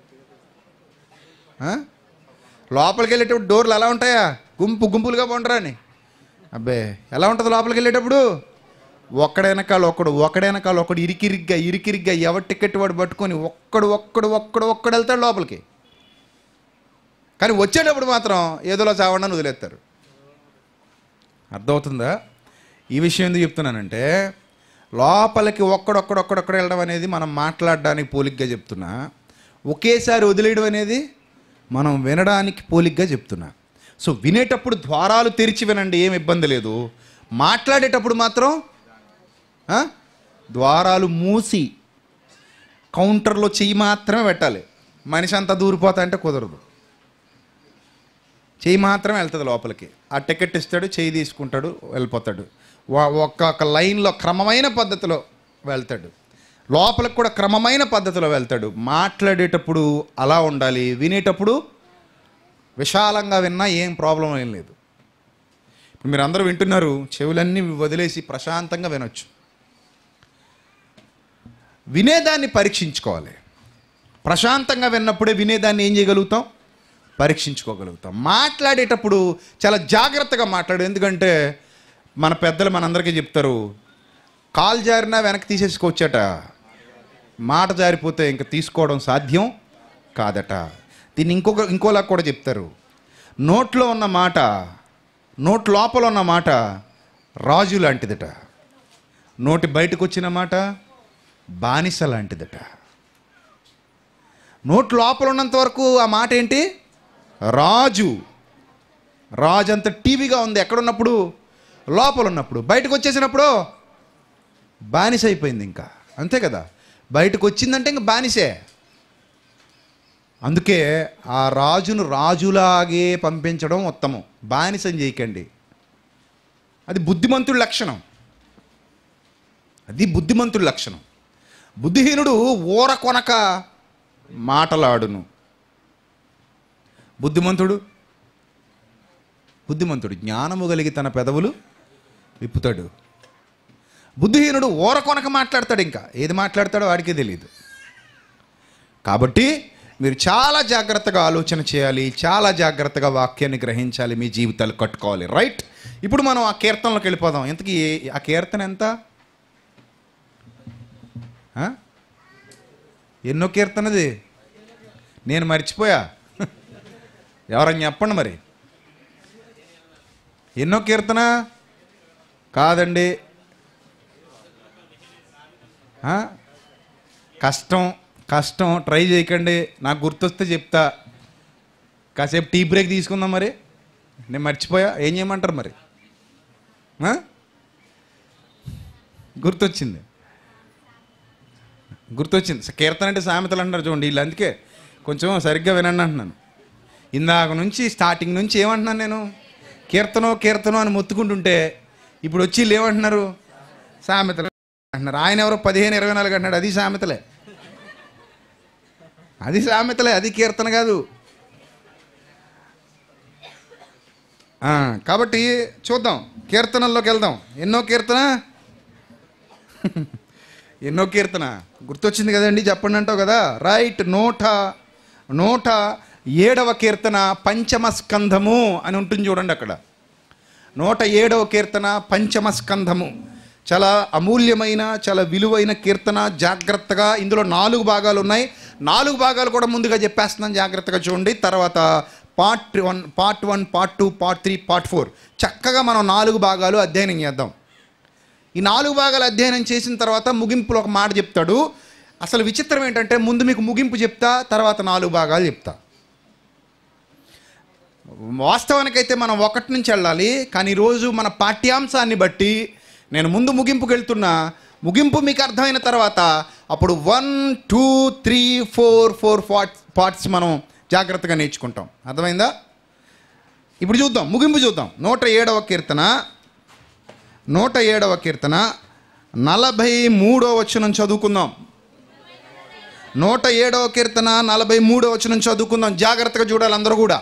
ఆ? లోపలికి వెళ్ళేటప్పుడు డోర్లు ఎలా ఉంటాయా గుంపు గుంపులుగా ఉండరా అని అబ్బే ఎలా ఉంటుంది లోపలికి వెళ్ళేటప్పుడు ఒక్కడెనకాల ఒకడు ఒకడెనకాల ఒకడు ఇరికిరిగ్గా ఇరికిరిగ్గా ఎవరి టికెట్ వాడు పట్టుకొని ఒక్కడు ఒక్కడు ఒక్కడు ఒక్కడు వెళ్తాడు లోపలికి కానీ వచ్చేటప్పుడు మాత్రం ఏదోలా చావండి వదిలేస్తారు అర్థమవుతుందా ఈ విషయం ఎందుకు చెప్తున్నానంటే లోపలికి ఒక్కడొక్కడొక్కడొక్కడ వెళ్ళడం అనేది మనం మాట్లాడడానికి పోలిగ్గా చెప్తున్నా ఒకేసారి వదిలేయడం అనేది మనం వినడానికి పోలిగ్గా చెప్తున్నా సో వినేటప్పుడు ద్వారాలు తెరిచి వినండి ఏం ఇబ్బంది లేదు మాట్లాడేటప్పుడు మాత్రం ఆ? ద్వారాలు మూసి కౌంటర్లో చెయ్యి మాత్రమే పెట్టాలి మనిషి అంతా దూరిపోతా అంటే కుదరదు చెయ్యి మాత్రమే వెళ్తుంది లోపలికి ఆ టికెట్ ఇస్తాడు చెయ్యి తీసుకుంటాడు వెళ్ళిపోతాడు వా- ఒక్కొక్క లైన్లో క్రమమైన పద్ధతిలో వెళ్తాడు లోపలికి కూడా క్రమమైన పద్ధతిలో వెళ్తాడు మాట్లాడేటప్పుడు అలా ఉండాలి వినేటప్పుడు విశాలంగా విన్నా ఏం ప్రాబ్లం ఏం లేదు ఇప్పుడు మీరు అందరూ వింటున్నారు చెవులన్నీ వదిలేసి ప్రశాంతంగా వినొచ్చు వినేదాన్ని పరీక్షించుకోవాలి ప్రశాంతంగా విన్నప్పుడే వినేదాన్ని ఏం చేయగలుగుతాం పరీక్షించుకోగలుగుతాం మాట్లాడేటప్పుడు చాలా జాగ్రత్తగా మాట్లాడు ఎందుకంటే మన పెద్దలు మనందరికీ చెప్తారు కాలు జారినా వెనక్కి తీసేసుకోవచ్చట మాట జారిపోతే ఇంక తీసుకోవడం సాధ్యం కాదట దీన్ని ఇంకొక ఇంకోలా కూడా చెప్తారు నోట్లో ఉన్న మాట నోట్ లోపల ఉన్న మాట రాజు లాంటిదట నోటి బయటకు వచ్చిన మాట బానిస లాంటిదట నోట్ లోపల ఉన్నంత వరకు ఆ మాట ఏంటి రాజు రాజు అంత టీవీగా ఉంది ఎక్కడున్నప్పుడు లోపల ఉన్నప్పుడు బయటకు వచ్చేసినప్పుడు బానిస అయిపోయింది ఇంకా అంతే కదా బయటకు వచ్చిందంటే ఇంక బానిసే అందుకే ఆ రాజును రాజులాగే పంపించడం ఉత్తమం బానిసం చేయకండి అది బుద్ధిమంతుడి లక్షణం అది బుద్ధిమంతుడి లక్షణం బుద్ధిహీనుడు ఊర కొనక మాటలాడును బుద్ధిమంతుడు బుద్ధిమంతుడు జ్ఞానము కలిగి తన పెదవులు విప్పుతాడు బుద్ధిహీనుడు ఊర కొనక మాట్లాడతాడు ఇంకా ఏది మాట్లాడతాడో వాడికే తెలియదు కాబట్టి మీరు చాలా జాగ్రత్తగా ఆలోచన చేయాలి చాలా జాగ్రత్తగా వాక్యాన్ని గ్రహించాలి మీ జీవితాలు కట్టుకోవాలి రైట్ ఇప్పుడు మనం ఆ కీర్తనలోకి వెళ్ళిపోదాం ఇంతకీ ఏ- ఆ కీర్తన ఎంత ఆ? ఎన్నో కీర్తనది నేను మర్చిపోయా ఎవరని చెప్పండి మరి ఎన్నో కీర్తన కాదండి ఆ? కష్టం కష్టం ట్రై చేయకండి నాకు గుర్తొస్తే చెప్తా కాసేపు టీ బ్రేక్ తీసుకుందాం మరి నేను మర్చిపోయా ఏం చేయమంటారు మరి ఆ? గుర్తొచ్చింది గుర్తొచ్చింది స- కీర్తన అంటే సామెతలు అంటారు చూడండి వీళ్ళు అందుకే కొంచెం సరిగ్గా వినండి అంటున్నాను ఇందాక నుంచి స్టార్టింగ్ నుంచి ఏమంటున్నాను నేను కీర్తనో కీర్తనో అని మొత్తుకుంటుంటే ఇప్పుడు వచ్చి వీళ్ళు ఏమంటున్నారు సామెతలు అంటున్నారు ఆయన ఎవరో పదిహేను ఇరవై నాలుగు అంటున్నాడు అది సామెతలే అది సామెతలే అది కీర్తన కాదు ఆ, కాబట్టి చూద్దాం కీర్తనల్లోకి వెళ్దాం ఎన్నో కీర్తన ఎన్నో కీర్తన గుర్తొచ్చింది కదండి చెప్పండి అంటావు కదా రైట్ నూట నూట ఏడవ కీర్తన పంచమ స్కంధము అని ఉంటుంది చూడండి అక్కడ నూట ఏడవ కీర్తన పంచమ స్కంధము చాలా అమూల్యమైన చాలా విలువైన కీర్తన జాగ్రత్తగా ఇందులో నాలుగు భాగాలు ఉన్నాయి నాలుగు భాగాలు కూడా ముందుగా చెప్పేస్తున్నాను జాగ్రత్తగా చూడండి తర్వాత part one part one part two part three part four చక్కగా మనం నాలుగు భాగాలు అధ్యయనం చేద్దాం ఈ నాలుగు భాగాలు అధ్యయనం చేసిన తర్వాత ముగింపులో ఒక మాట చెప్తాడు అసలు విచిత్రం ఏంటంటే ముందు మీకు ముగింపు చెప్తా తర్వాత నాలుగు భాగాలు చెప్తా వాస్తవానికైతే మనం ఒకటి నుంచి వెళ్ళాలి కానీ ఈరోజు మన పాఠ్యాంశాన్ని బట్టి నేను ముందు ముగింపుకి వెళ్తున్నా ముగింపు మీకు అర్థమైన తర్వాత అప్పుడు one two three four four parts parts మనం జాగ్రత్తగా నేర్చుకుంటాం అర్థమైందా ఇప్పుడు చూద్దాం ముగింపు చూద్దాం నూట ఏడవ కీర్తన నూట ఏడవ కీర్తన నలభై మూడో వచనం చదువుకుందాం నూట ఏడవ కీర్తన నలభై మూడో వచనం చదువుకుందాం జాగ్రత్తగా చూడాలి అందరూ కూడా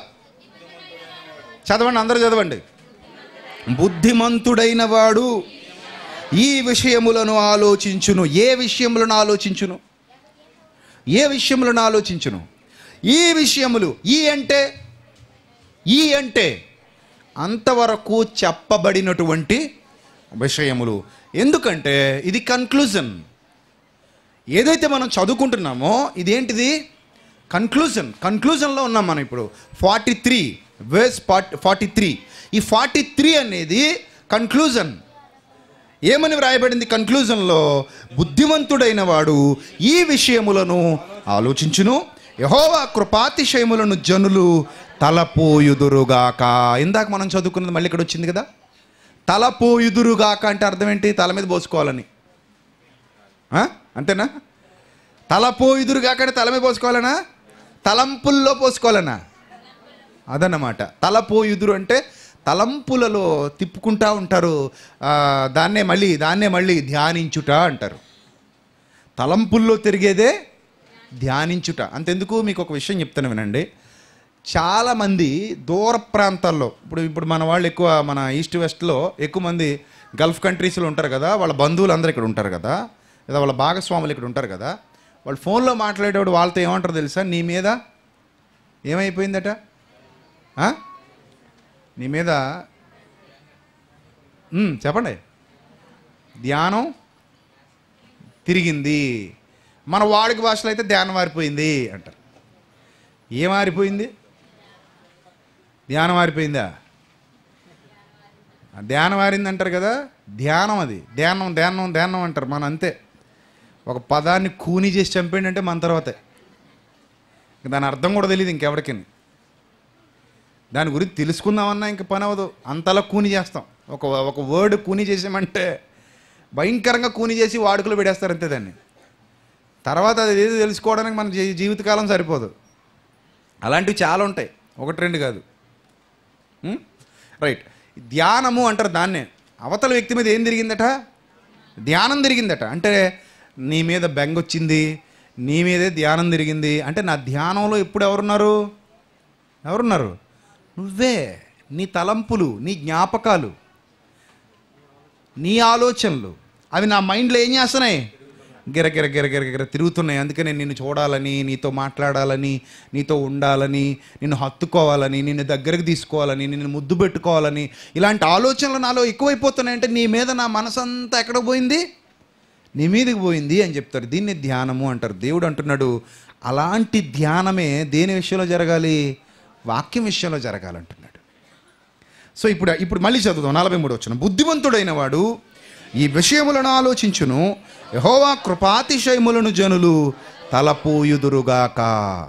చదవండి అందరూ చదవండి బుద్ధిమంతుడైన వాడు ఈ విషయములను ఆలోచించును ఏ విషయములను ఆలోచించును ఏ విషయములను ఆలోచించును ఈ విషయములు ఈ అంటే ఈ అంటే అంతవరకు చెప్పబడినటువంటి విషయములు ఎందుకంటే ఇది కన్క్లూజన్ ఏదైతే మనం చదువుకుంటున్నామో ఇదేంటిది కన్క్లూజన్ కన్క్లూజన్లో ఉన్నాం మనం ఇప్పుడు forty three ways forty three ఈ ఫార్టీ త్రీ అనేది కన్క్లూజన్ ఏమని వ్రాయబడింది కన్క్లూజన్లో బుద్ధిమంతుడైన వాడు ఈ విషయములను ఆలోచించును యహోవా కృపాతిశయములను జనులు తలపోయుదురుగాక ఇందాక మనం చదువుకున్నది మళ్ళీ ఇక్కడ వచ్చింది కదా తలపోయుదురుగాక అంటే అర్థం ఏంటి తల మీద పోసుకోవాలని ఆ? అంతేనా తలపోయుదురుగాక అంటే తల మీద పోసుకోవాలనా తలంపుల్లో పోసుకోవాలనా అదన్నమాట తలపోయుదురు అంటే తలంపులలో తిప్పుకుంటా ఉంటారు ఆ, దాన్నే మళ్ళీ దాన్నే మళ్ళీ ధ్యానించుట అంటారు తలంపుల్లో తిరిగేదే ధ్యానించుట అంతెందుకు మీకు ఒక విషయం చెప్తాను వినండి చాలామంది దూర ప్రాంతాల్లో ఇప్పుడు ఇప్పుడు మన వాళ్ళు ఎక్కువ మన ఈస్ట్ వెస్ట్లో ఎక్కువ మంది గల్ఫ్ కంట్రీస్లో ఉంటారు కదా వాళ్ళ బంధువులు అందరూ ఇక్కడ ఉంటారు కదా లేదా వాళ్ళ భాగస్వాములు ఇక్కడ ఉంటారు కదా వాళ్ళు ఫోన్లో మాట్లాడేవాడు వాళ్ళతో ఏమంటారు తెలుసా నీ మీద ఏమైపోయిందట ఆ? నీ మీద ఉమ్, చెప్పండి ధ్యానం తిరిగింది మన వాడికి భాషలో అయితే ధ్యానం మారిపోయింది అంటారు ఏం మారిపోయింది ధ్యానం మారిపోయిందా ఆ ధ్యానం మారింది అంటారు కదా ధ్యానం అది ధ్యానం ధ్యానం ధ్యానం అంటారు మన అంతే ఒక పదాన్ని కూని చేసి చంపేయండి అంటే మన తర్వాతే ఇంక దాని అర్థం కూడా తెలియదు ఇంకెవరికి దాని గురించి తెలుసుకుందామన్నా ఇంక పని అవ్వదు అంతలా కూని చేస్తాం ఒక ఒక వర్డ్ కూని చేసామంటే భయంకరంగా కూని చేసి వాడుకలు పెడేస్తారు అంతే దాన్ని తర్వాత అది ఏదో తెలుసుకోవడానికి మన జీ- జీవితకాలం సరిపోదు అలాంటివి చాలా ఉంటాయి ఒకటి రెండు కాదు ఉం? రైట్ ధ్యానము అంటారు దాన్నే అవతల వ్యక్తి మీద ఏం తిరిగిందట ధ్యానం తిరిగిందట అంటే నీ మీద బెంగ వచ్చింది నీ మీదే ధ్యానం తిరిగింది అంటే నా ధ్యానంలో ఎప్పుడు ఎవరున్నారు ఎవరున్నారు నువ్వే నీ తలంపులు నీ జ్ఞాపకాలు నీ ఆలోచనలు అవి నా మైండ్లో ఏం చేస్తున్నాయి గిర గిర గిర గిర గిర తిరుగుతున్నాయి అందుకే నేను నిన్ను చూడాలని నీతో మాట్లాడాలని నీతో ఉండాలని నిన్ను హత్తుకోవాలని నిన్ను దగ్గరకు తీసుకోవాలని నిన్ను ముద్దు పెట్టుకోవాలని ఇలాంటి ఆలోచనలు నాలో ఎక్కువైపోతున్నాయంటే నీ మీద నా మనసంతా ఎక్కడ పోయింది నీ మీదకి పోయింది అని చెప్తారు దీన్ని ధ్యానము అంటారు దేవుడు అంటున్నాడు అలాంటి ధ్యానమే దేని విషయంలో జరగాలి వాక్యం విషయంలో జరగాలంటున్నాడు సో ఇప్పుడు ఇప్పుడు మళ్ళీ చదువుదాం నలభై మూడు వచ్చిన బుద్ధిమంతుడైన వాడు ఈ విషయములను ఆలోచించును యహోవా కృపాతిశయములను జనులు తలపోయుదురుగాక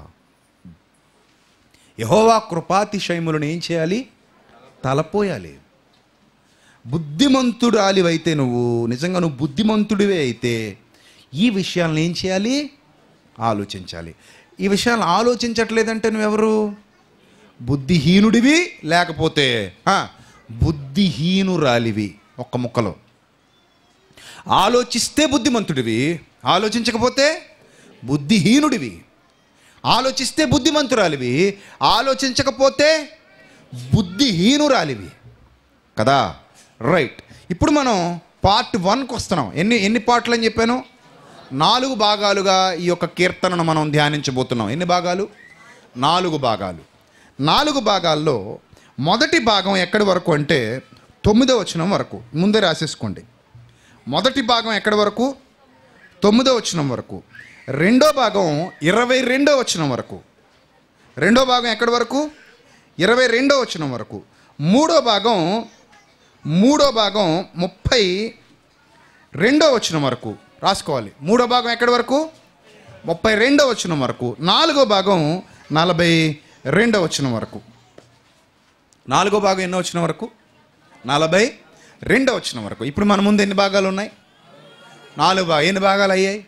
యహోవా కృపాతిశయములను ఏం చేయాలి తలపోయాలి బుద్ధిమంతుడాలివైతే నువ్వు నిజంగా నువ్వు బుద్ధిమంతుడివే అయితే ఈ విషయాలను ఏం చేయాలి ఆలోచించాలి ఈ విషయాలను ఆలోచించట్లేదంటే నువ్వెవరు బుద్ధిహీనుడివి లేకపోతే ఆ, బుద్ధిహీనురాలివి ఒక్క ముక్కలో ఆలోచిస్తే బుద్ధిమంతుడివి ఆలోచించకపోతే బుద్ధిహీనుడివి ఆలోచిస్తే బుద్ధిమంతురాలివి ఆలోచించకపోతే బుద్ధిహీనురాలివి కదా రైట్ ఇప్పుడు మనం పార్ట్ వన్కి వస్తున్నాం ఎన్ని ఎన్ని పార్ట్లు అని చెప్పాను నాలుగు భాగాలుగా ఈ యొక్క కీర్తనను మనం ధ్యానించబోతున్నాం ఎన్ని భాగాలు నాలుగు భాగాలు నాలుగు భాగాల్లో మొదటి భాగం ఎక్కడి వరకు అంటే తొమ్మిదో వచనం వరకు ముందే రాసేసుకోండి మొదటి భాగం ఎక్కడి వరకు తొమ్మిదో వచనం వరకు రెండో భాగం ఇరవై రెండో వచనం వరకు రెండో భాగం ఎక్కడి వరకు ఇరవై రెండో వచనం వరకు మూడో భాగం మూడో భాగం ముప్పై రెండో వచనం వరకు రాసుకోవాలి మూడో భాగం ఎక్కడి వరకు ముప్పై రెండో వచనం వరకు నాలుగో భాగం నలభై రెండో వచనం వరకు నాలుగో భాగం ఎన్నో వచ్చిన వరకు నలభై రెండో వచ్చిన వరకు ఇప్పుడు మన ముందు ఎన్ని భాగాలు ఉన్నాయి నాలుగు భాగాలు ఎన్ని భాగాలు అయ్యాయి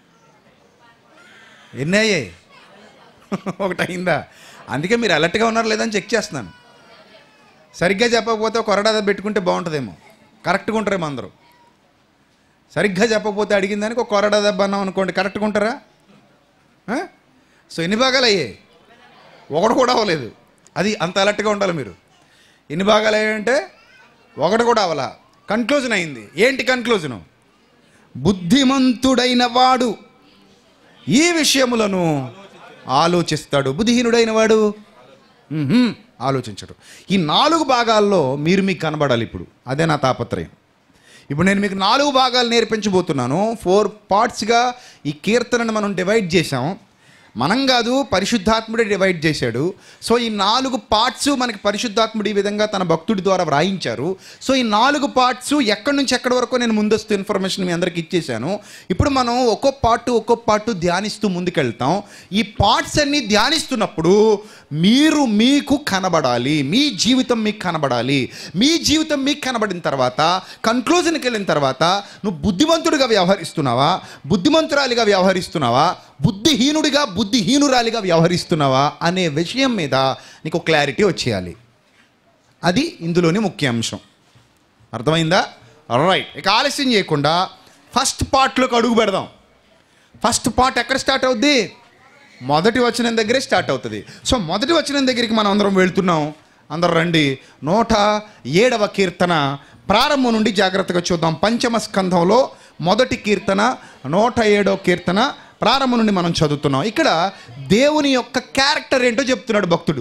ఎన్ని అయ్యాయి ఒకటి అయిందా అందుకే మీరు అలర్ట్గా ఉన్నారు లేదని చెక్ చేస్తున్నాను సరిగ్గా చెప్పకపోతే ఒక కొరడా పెట్టుకుంటే బాగుంటుందేమో కరెక్ట్గా ఉంటారేమో అందరూ సరిగ్గా చెప్పకపోతే అడిగిన దానికి ఒక కొరడా దెబ్బ అన్నాం అనుకోండి కరెక్ట్గా ఉంటారా ఆ? సో ఎన్ని భాగాలు అయ్యాయి ఒకటి కూడా అవ్వలేదు అది అంత అలర్ట్గా ఉండాలి మీరు ఎన్ని భాగాలు అయ్యాయంటే ఒకటి కూడా అవ్వాల కన్క్లూజన్ అయింది ఏంటి కన్క్లూజను బుద్ధిమంతుడైన వాడు ఈ విషయములను ఆలోచిస్తాడు బుద్ధిహీనుడైన వాడు మ్మ్హ్మ్, ఆలోచించడు ఈ నాలుగు భాగాల్లో మీరు మీకు కనబడాలి ఇప్పుడు అదే నా తాపత్రయం ఇప్పుడు నేను మీకు నాలుగు భాగాలు నేర్పించబోతున్నాను ఫోర్ పార్ట్స్గా ఈ కీర్తనను మనం డివైడ్ చేసాం మనం కాదు పరిశుద్ధాత్ముడే డివైడ్ చేశాడు సో ఈ నాలుగు పార్ట్స్ మనకి పరిశుద్ధాత్ముడు ఈ విధంగా తన భక్తుడి ద్వారా వ్రాయించారు సో ఈ నాలుగు పార్ట్స్ ఎక్కడి నుంచి ఎక్కడి వరకు నేను ముందస్తు ఇన్ఫర్మేషన్ మీ అందరికి ఇచ్చేసాను ఇప్పుడు మనం ఒక్కో పార్ట్ ఒక్కో పార్ట్ ధ్యానిస్తూ ముందుకెళ్తాం ఈ పార్ట్స్ అన్ని ధ్యానిస్తున్నప్పుడు మీరు మీకు కనబడాలి మీ జీవితం మీకు కనబడాలి మీ జీవితం మీకు కనబడిన తర్వాత కన్క్లూజన్కి వెళ్ళిన తర్వాత నువ్వు బుద్ధిమంతుడిగా వ్యవహరిస్తున్నావా బుద్ధిమంతురాలిగా వ్యవహరిస్తున్నావా బుద్ధిహీనుడిగా బుద్ధిహీనురాలిగా వ్యవహరిస్తున్నావా అనే విషయం మీద నీకు క్లారిటీ వచ్చేయాలి అది ఇందులోని ముఖ్య అంశం అర్థమైందా రైట్ ఇక ఆలస్యం చేయకుండా ఫస్ట్ పార్ట్లోకి అడుగు పెడదాం ఫస్ట్ పార్ట్ ఎక్కడ స్టార్ట్ అవుద్ది మొదటి వచనం దగ్గరే స్టార్ట్ అవుతుంది సో మొదటి వచనం దగ్గరికి మనం అందరం వెళ్తున్నాం అందరం రండి నూట ఏడవ కీర్తన ప్రారంభం నుండి జాగ్రత్తగా చూద్దాం పంచమ స్కంధంలో మొదటి కీర్తన నూట ఏడవ కీర్తన ప్రారంభం నుండి మనం చదువుతున్నాం ఇక్కడ దేవుని యొక్క క్యారెక్టర్ ఏంటో చెప్తున్నాడు భక్తుడు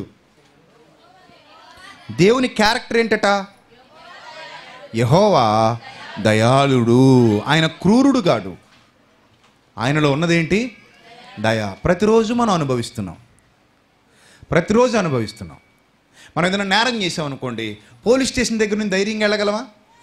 దేవుని క్యారెక్టర్ ఏంటట యహోవా దయాళుడు ఆయన క్రూరుడు కాడు ఆయనలో ఉన్నదేంటి దయ ప్రతిరోజు మనం అనుభవిస్తున్నాం ప్రతిరోజు అనుభవిస్తున్నాం మనం ఏదైనా నేరం చేసాం అనుకోండి పోలీస్ స్టేషన్ దగ్గర నుంచి ధైర్యంగా వెళ్ళగలమా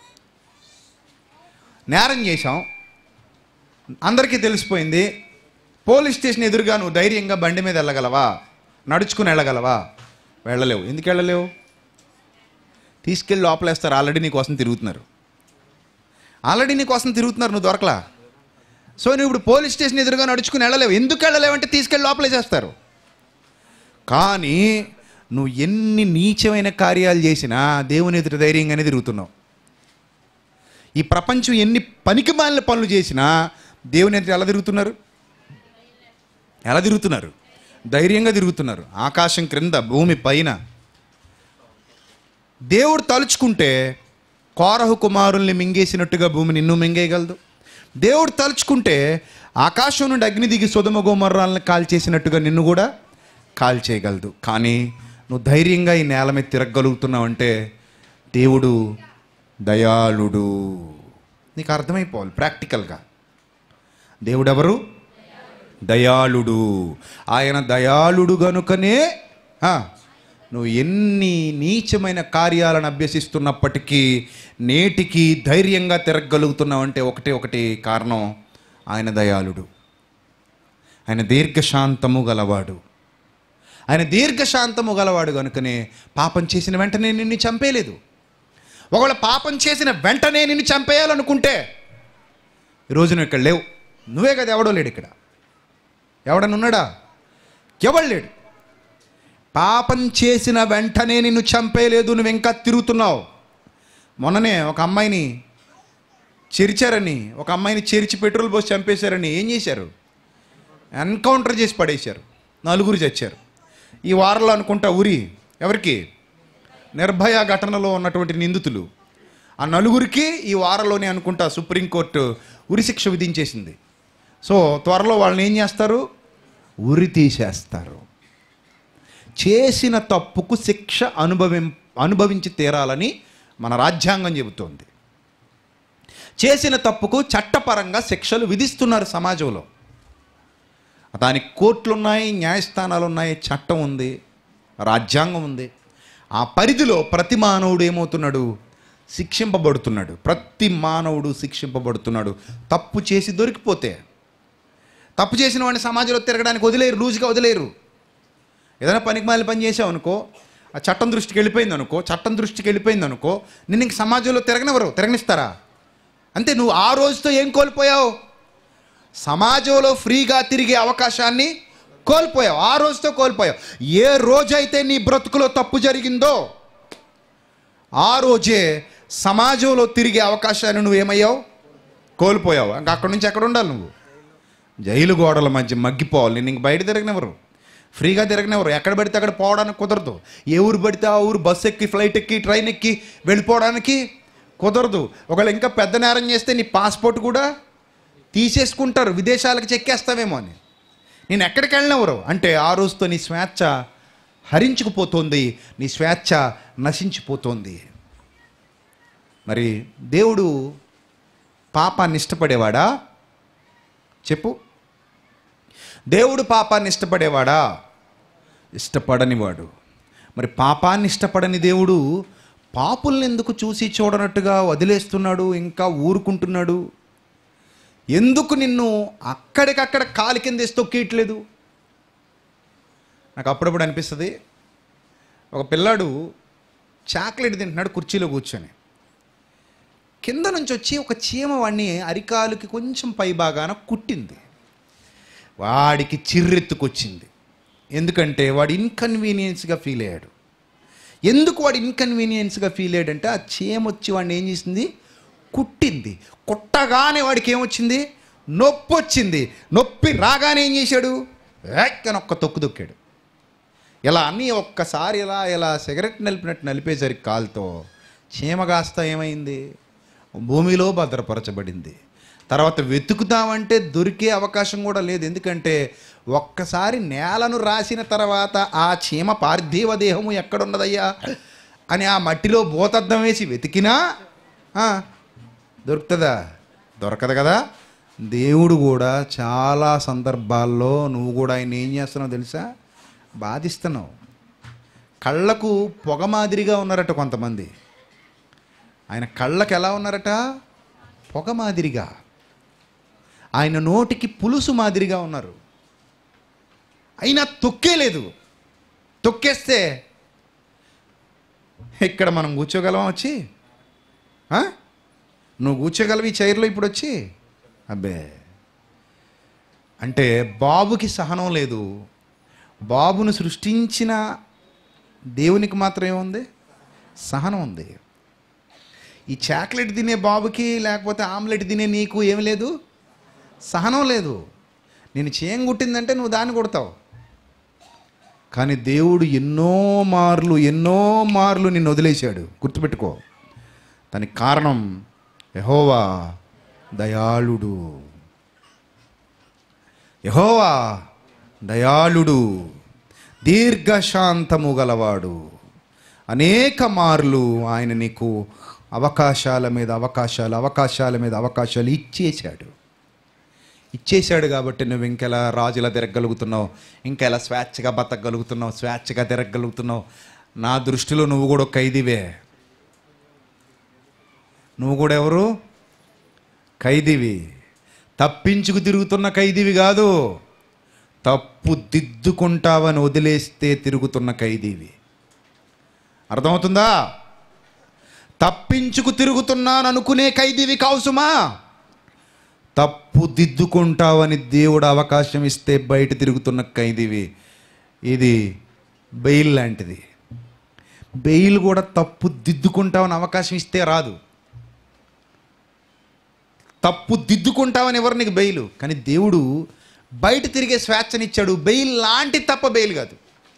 నేరం చేసాం అందరికీ తెలిసిపోయింది పోలీస్ స్టేషన్ ఎదురుగా నువ్వు ధైర్యంగా బండి మీద వెళ్ళగలవా నడుచుకుని వెళ్ళగలవా వెళ్ళలేవు ఎందుకు వెళ్ళలేవు తీసుకెళ్ళి లోపలేస్తారు ఆల్రెడీ నీ కోసం తిరుగుతున్నారు ఆల్రెడీ నీ కోసం తిరుగుతున్నారు నువ్వు దొరకలా సో నువ్వు ఇప్పుడు పోలీస్ స్టేషన్ ఎదురుగా నడుచుకుని వెళ్ళలేవు ఎందుకు వెళ్ళలేవంటే తీసుకెళ్ళి లోపలేసేస్తారు కానీ నువ్వు ఎన్ని నీచమైన కార్యాలు చేసినా దేవుని ఎదుట ధైర్యంగానే తిరుగుతున్నావు ఈ ప్రపంచం ఎన్ని పనికి మాలిన పనులు చేసినా దేవుని ఎదుట ఎలా తిరుగుతున్నారు ఎలా తిరుగుతున్నారు ధైర్యంగా తిరుగుతున్నారు ఆకాశం క్రింద భూమి పైన దేవుడు తలుచుకుంటే కోరహు కుమారుల్ని మింగేసినట్టుగా భూమి నిన్ను మింగేయగలదు దేవుడు తలుచుకుంటే ఆకాశం నుండి అగ్ని దిగి సుధమ గోమర్రాలను కాల్చేసినట్టుగా నిన్ను కూడా కాల్చేయగలదు కానీ నువ్వు ధైర్యంగా ఈ నేల మీద తిరగగలుగుతున్నావు అంటే దేవుడు దయాళుడు నీకు అర్థమైపోవాలి ప్రాక్టికల్గా దేవుడెవరు దయాళుడు ఆయన దయాళుడు గనుకనే ఆ, నువ్వు ఎన్ని నీచమైన కార్యాలను అభ్యసిస్తున్నప్పటికీ నేటికి ధైర్యంగా తిరగగలుగుతున్నావు అంటే ఒకటే ఒకటి కారణం ఆయన దయాళుడు ఆయన దీర్ఘశాంతము గలవాడు ఆయన దీర్ఘశాంతము గలవాడు కనుకనే పాపం చేసిన వెంటనే నిన్ను చంపేయలేదు ఒకవేళ పాపం చేసిన వెంటనే నిన్ను చంపేయాలనుకుంటే ఈరోజు నువ్వు ఇక్కడ లేవు నువ్వే కదా ఎవడో లేడు ఇక్కడ ఎవడన్నా ఉన్నాడా ఎవడు లేడు పాపం చేసిన వెంటనే నిన్ను చంపేయలేదు నువ్వు ఇంకా తిరుగుతున్నావు మొన్ననే ఒక అమ్మాయిని చెరిచారని ఒక అమ్మాయిని చెరిచి పెట్రోల్ పోసి చంపేశారని ఏం చేశారు ఎన్కౌంటర్ చేసి పడేశారు నలుగురు చచ్చారు ఈ వారంలో అనుకుంటా ఉరి ఎవరికి నిర్భయ ఘటనలో ఉన్నటువంటి నిందితులు ఆ నలుగురికి ఈ వారంలోనే అనుకుంటా సుప్రీంకోర్టు ఉరి శిక్ష విధించేసింది సో త్వరలో వాళ్ళని ఏం చేస్తారు ఉరి తీసేస్తారు చేసిన తప్పుకు శిక్ష అనుభవిం అనుభవించి తీరాలని మన రాజ్యాంగం చెబుతోంది చేసిన తప్పుకు చట్టపరంగా శిక్షలు విధిస్తున్నారు సమాజంలో దానికి కోర్టులు ఉన్నాయి న్యాయస్థానాలు ఉన్నాయి చట్టం ఉంది రాజ్యాంగం ఉంది ఆ పరిధిలో ప్రతి మానవుడు ఏమవుతున్నాడు శిక్షింపబడుతున్నాడు ప్రతి మానవుడు శిక్షింపబడుతున్నాడు తప్పు చేసి దొరికిపోతే తప్పు చేసిన వాడిని సమాజంలో తిరగడానికి వదిలేరు లూజుగా వదిలేరు ఏదైనా పనికి మాలి పని చేసావు అనుకో ఆ చట్టం దృష్టికి వెళ్ళిపోయింది అనుకో చట్టం దృష్టికి వెళ్ళిపోయింది అనుకో నిన్ను ఇంక సమాజంలో తిరగనివ్వరు తిరగనిస్తారా అంతే నువ్వు ఆ రోజుతో ఏం కోల్పోయావు సమాజంలో ఫ్రీగా తిరిగే అవకాశాన్ని కోల్పోయావు ఆ రోజుతో కోల్పోయావు ఏ రోజైతే నీ బ్రతుకులో తప్పు జరిగిందో ఆ రోజే సమాజంలో తిరిగే అవకాశాన్ని నువ్వేమయ్యావు కోల్పోయావు ఇంకా అక్కడి నుంచి ఎక్కడ ఉండాలి నువ్వు జైలు గోడల మధ్య మగ్గిపోవాలి నేను ఇంక బయట తిరగనివ్వరు ఫ్రీగా తిరగనివ్వరు ఎక్కడ పడితే అక్కడ పోవడానికి కుదరదు ఏ ఊరు పడితే ఆ ఊరు బస్సు ఎక్కి ఫ్లైట్ ఎక్కి ట్రైన్ ఎక్కి వెళ్ళిపోవడానికి కుదరదు ఒకవేళ ఇంకా పెద్ద నేరం చేస్తే నీ పాస్పోర్ట్ కూడా తీసేసుకుంటారు విదేశాలకు చెక్కేస్తావేమో అని నేను ఎక్కడికి వెళ్ళినవరు అంటే ఆ రోజుతో నీ స్వేచ్ఛ హరించుకుపోతుంది నీ స్వేచ్ఛ నశించిపోతుంది మరి దేవుడు పాపాన్ని ఇష్టపడేవాడా చెప్పు దేవుడు పాపాన్ని ఇష్టపడేవాడా ఇష్టపడనివాడు మరి పాపాన్ని ఇష్టపడని దేవుడు పాపుల్ని ఎందుకు చూసి చూడనట్టుగా వదిలేస్తున్నాడు ఇంకా ఊరుకుంటున్నాడు ఎందుకు నిన్ను అక్కడికక్కడ కాలి కింద వేసి తొక్కేయట్లేదు నాకు అప్పుడప్పుడు అనిపిస్తుంది ఒక పిల్లాడు చాక్లెట్ తింటున్నాడు కుర్చీలో కూర్చొని కింద నుంచి వచ్చి ఒక చీమ వాడిని అరికాలుకి కొంచెం పై భాగాన కుట్టింది వాడికి చిర్రెత్తుకొచ్చింది ఎందుకంటే వాడు ఇన్కన్వీనియన్స్గా ఫీల్ అయ్యాడు ఎందుకు వాడు ఇన్కన్వీనియన్స్గా ఫీల్ అయ్యాడంటే ఆ చీమ వచ్చి వాడిని ఏం చేసింది కుట్టింది కుట్టగానే వాడికి ఏమొచ్చింది నొప్పి వచ్చింది నొప్పి రాగానే ఏం చేశాడు అని ఒక్క తొక్కు తొక్కాడు ఇలా అన్నీ ఒక్కసారి ఇలా ఇలా సిగరెట్ నలిపినట్టు నలిపేసరికి కాలుతో చీమగాస్త ఏమైంది భూమిలో భద్రపరచబడింది తర్వాత వెతుకుతామంటే దొరికే అవకాశం కూడా లేదు ఎందుకంటే ఒక్కసారి నేలను రాసిన తర్వాత ఆ చీమ పార్థివ దేహము ఎక్కడున్నదయ్యా అని ఆ మట్టిలో భూతద్దం వేసి వెతికినా ఆ, దొరుకుతుందా దొరకదు కదా దేవుడు కూడా చాలా సందర్భాల్లో నువ్వు కూడా ఆయన ఏం చేస్తున్నావు తెలుసా బాధిస్తున్నావు కళ్ళకు పొగ మాదిరిగా ఉన్నారట కొంతమంది ఆయన కళ్ళకు ఎలా ఉన్నారట పొగ మాదిరిగా ఆయన నోటికి పులుసు మాదిరిగా ఉన్నారు అయినా తొక్కేలేదు తొక్కేస్తే ఇక్కడ మనం కూర్చోగలమా వచ్చి ఆ? నువ్వు కూర్చోగలవు ఈ చైర్లో ఇప్పుడు వచ్చి అబ్బే అంటే బాబుకి సహనం లేదు బాబును సృష్టించిన దేవునికి మాత్రం ఏముంది సహనం ఉంది ఈ చాక్లెట్ తినే బాబుకి లేకపోతే ఆమ్లెట్ తినే నీకు ఏం లేదు సహనం లేదు నేను చేయం కుట్టిందంటే నువ్వు దాన్ని కొడతావు కానీ దేవుడు ఎన్నో మార్లు ఎన్నో మార్లు నిన్ను వదిలేశాడు గుర్తుపెట్టుకో దానికి కారణం యహోవా దయాళుడు యహోవా దయాళుడు దీర్ఘశాంతము గలవాడు అనేక మార్లు ఆయన నీకు అవకాశాల మీద అవకాశాలు అవకాశాల మీద అవకాశాలు ఇచ్చేశాడు ఇచ్చేశాడు కాబట్టి నువ్వు ఇంకెలా రాజులా తిరగలుగుతున్నావు ఇంకెలా స్వేచ్ఛగా బతకగలుగుతున్నావు స్వేచ్ఛగా తిరగలుగుతున్నావు నా దృష్టిలో నువ్వు కూడా ఒక ఖైదీవే నువ్వు కూడా ఎవరు ఖైదీవి తప్పించుకు తిరుగుతున్న ఖైదీవి కాదు తప్పు దిద్దుకుంటావని వదిలేస్తే తిరుగుతున్న ఖైదీవి అర్థమవుతుందా తప్పించుకు తిరుగుతున్నాను అనుకునే ఖైదీవి కావుసుమా తప్పు దిద్దుకుంటావని దేవుడు అవకాశం ఇస్తే బయట తిరుగుతున్న ఖైదీవి ఇది బెయిల్ లాంటిది బెయిల్ కూడా తప్పు దిద్దుకుంటావని అవకాశం ఇస్తే రాదు తప్పు దిద్దుకుంటావని ఎవరు నీకు బెయిల్ కానీ దేవుడు బయట తిరిగే స్వేచ్ఛనిచ్చాడు బెయిల్ లాంటి తప్ప బెయిల్ కాదు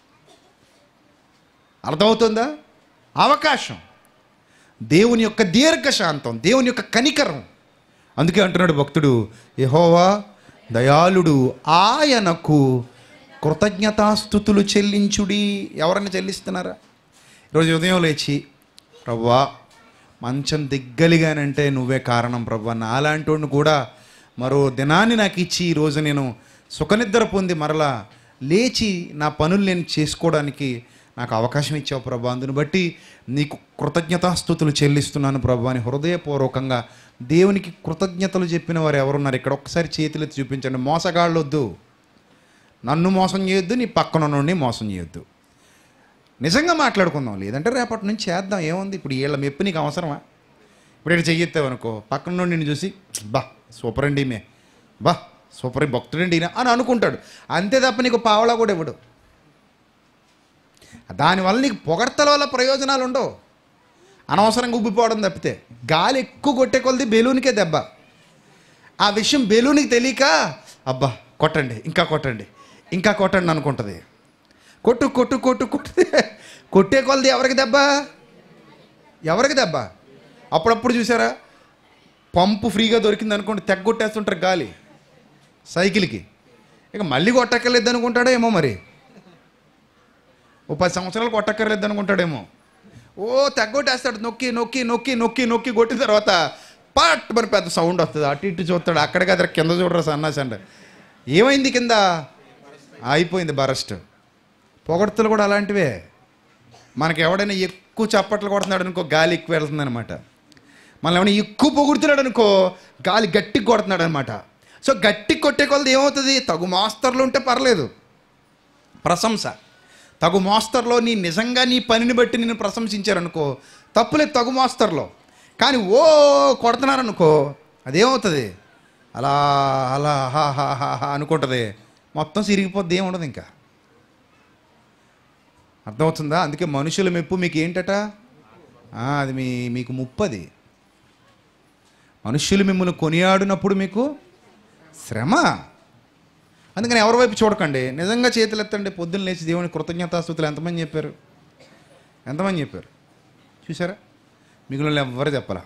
అర్థమవుతుందా అవకాశం దేవుని యొక్క దీర్ఘశాంతం దేవుని యొక్క కనికరం అందుకే అంటున్నాడు భక్తుడు యహోవా దయాళుడు ఆయనకు కృతజ్ఞతాస్థుతులు చెల్లించుడి ఎవరన్నా చెల్లిస్తున్నారా ఈరోజు ఉదయం లేచి ప్రవ్వా మంచం దిగ్గలిగానంటే నువ్వే కారణం ప్రవ్వా నాలాంటి కూడా మరో దినాన్ని నాకు ఇచ్చి ఈరోజు నేను సుఖనిద్ర పొంది మరలా లేచి నా పనులు నేను చేసుకోవడానికి నాకు అవకాశం ఇచ్చావు ప్రభా అందుని బట్టి నీకు కృతజ్ఞతాస్థుతులు చెల్లిస్తున్నాను ప్రభా అని హృదయపూర్వకంగా దేవునికి కృతజ్ఞతలు చెప్పిన వారు ఎవరున్నారు ఇక్కడ ఒక్కసారి చేతులెత్తి చూపించండి మోసగాళ్ళు వద్దు నన్ను మోసం చేయొద్దు నీ పక్కన నుండి మోసం చేయొద్దు నిజంగా మాట్లాడుకుందాం లేదంటే రేపటి నుంచి చేద్దాం ఏముంది ఇప్పుడు వీళ్ళ మెప్పు నీకు అవసరమా ఇప్పుడు ఇక్కడ చెయ్యొత్తావు అనుకో పక్కన నుండి నిన్ను చూసి బా సూపర్ అండి మే బా సూపర్ భక్తుడండి ఈయన" అని అనుకుంటాడు అంతే తప్ప నీకు పావలా కూడా ఇవ్వడు దానివల్ల నీకు పొగడ్తల వల్ల ప్రయోజనాలు ఉండవు అనవసరంగా ఉబ్బిపోవడం తప్పితే గాలి ఎక్కువ కొట్టే కొలది బెలూన్కే దెబ్బ ఆ విషయం బెలూన్కి తెలియక అబ్బా కొట్టండి ఇంకా కొట్టండి ఇంకా కొట్టండి అనుకుంటుంది కొట్టు కొట్టు కొట్టు కొట్టు కొట్టే కొలది ఎవరికి దెబ్బ ఎవరికి దెబ్బ అప్పుడప్పుడు చూసారా పంపు ఫ్రీగా దొరికింది అనుకోండి తెగ్గొట్టేస్తుంటారు గాలి సైకిల్కి ఇక మళ్ళీ కొట్టక్కర్లేదు అనుకుంటాడో ఏమో మరి ఓ పది సంవత్సరాలు కొట్టక్కర్లేదు అనుకుంటాడేమో ఓ తెగ్గొట్టేస్తాడు నొక్కి నొక్కి నొక్కి నొక్కి నొక్కి కొట్టిన తర్వాత పట్ మరి పెద్ద సౌండ్ వస్తుంది అటు ఇటు చూస్తాడు అక్కడికి అక్కడ కింద చూడరు సన్నాసి అంటే ఏమైంది కింద అయిపోయింది బరస్ట్ పొగడ్తలు కూడా అలాంటివే మనకి ఎవడైనా ఎక్కువ చప్పట్లు కొడుతున్నాడు అనుకో గాలి ఎక్కువ వెళ్తుంది అనమాట మనల్ని ఏమైనా ఎక్కువ పొగుడుతున్నాడు అనుకో గాలి గట్టిగా కొడుతున్నాడు అనమాట సో గట్టి కొట్టే కొలది ఏమవుతుంది తగు మాస్తర్లు ఉంటే పర్లేదు ప్రశంస తగు మోస్తరులో నీ నిజంగా నీ పనిని బట్టి నేను ప్రశంసించారనుకో తప్పులేదు తగు మోస్తరులో కానీ ఓ కొడుతున్నారనుకో అదేమవుతుంది అలా అలా హా హా హా హా అనుకుంటుంది మొత్తం సిరిగిపోద్ది ఏముండదు ఇంకా అర్థమవుతుందా అందుకే మనుషుల మెప్పు మీకు ఏంటట ఆ, అది మీ మీకు ముప్పది మనుష్యులు మిమ్మల్ని కొనియాడినప్పుడు మీకు శ్రమ అందుకని ఎవరి వైపు చూడకండి నిజంగా చేతులు ఎత్తండి పొద్దున్న లేచి దేవుని కృతజ్ఞతాస్తుతులు ఎంతమంది చెప్పారు ఎంతమంది చెప్పారు చూసారా మిగిలిన ఎవ్వరు చెప్పరా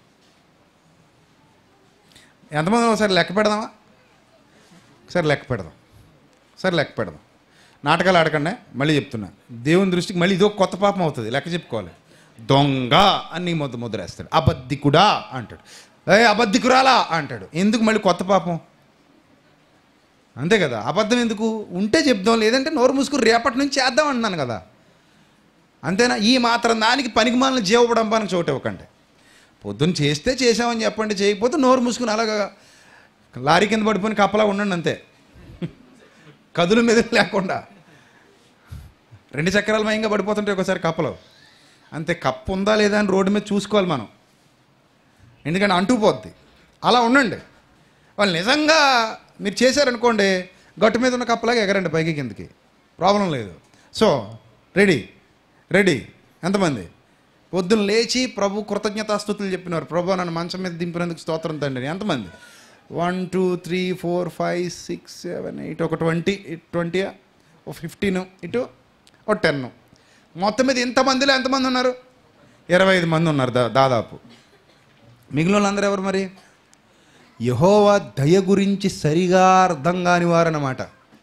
ఎంతమంది ఒకసారి లెక్క పెడదామా ఒకసారి లెక్క పెడదాం సరే లెక్క పెడదాం నాటకాలు ఆడకండి మళ్ళీ చెప్తున్నా దేవుని దృష్టికి మళ్ళీ ఇదో కొత్త పాపం అవుతుంది లెక్క చెప్పుకోవాలి దొంగ అని ముద్ద ముద్రేస్తాడు అబద్ధికుడా అంటాడు ఏ అబద్ధికురాలా అంటాడు ఎందుకు మళ్ళీ కొత్త పాపం అంతే కదా అబద్ధం ఎందుకు ఉంటే చెప్దాం లేదంటే నోరు మూసుకుని రేపటి నుంచి చేద్దాం అంటున్నాను కదా అంతేనా ఈ మాత్రం దానికి పనికి మాలిన జీవపడంపానికి చోటు ఇవ్వకండి పొద్దున్న చేస్తే చేసామని చెప్పండి చేయకపోతే నోరు మూసుకుని అలాగా లారీ కింద పడిపోయిన కప్పలా ఉండండి అంతే కదులు మెదులు లేకుండా రెండు చక్రాల మయంగా పడిపోతుంటే ఒకసారి కప్పలో అంతే కప్పు ఉందా లేదా అని రోడ్డు మీద చూసుకోవాలి మనం ఎందుకంటే అంటుకుపోద్ది అలా ఉండండి వాళ్ళు నిజంగా మీరు చేశారనుకోండి గట్టు మీద ఉన్న కప్పలాగా ఎగరండి పైకి కిందకి ప్రాబ్లం లేదు సో రెడీ రెడీ ఎంతమంది పొద్దున్న లేచి ప్రభు కృతజ్ఞతాస్తుతులు చెప్పినారు ప్రభు నన్ను మంచం మీద దింపినందుకు స్తోత్రం తండ్రి ఎంతమంది one two three four five six seven eight ఒక ట్వంటీ ట్వంటీ ఒక ఫిఫ్టీన్ ఇటు ఒక టెన్ మొత్తం మీద ఇంతమందిలో ఎంతమంది ఉన్నారు ఇరవై ఐదు మంది ఉన్నారు దా దాదాపు మిగిలిన వాళ్ళందరూ ఎవరు మరి యహోవా దయ గురించి సరిగా అర్థం కాని వారన్నమాట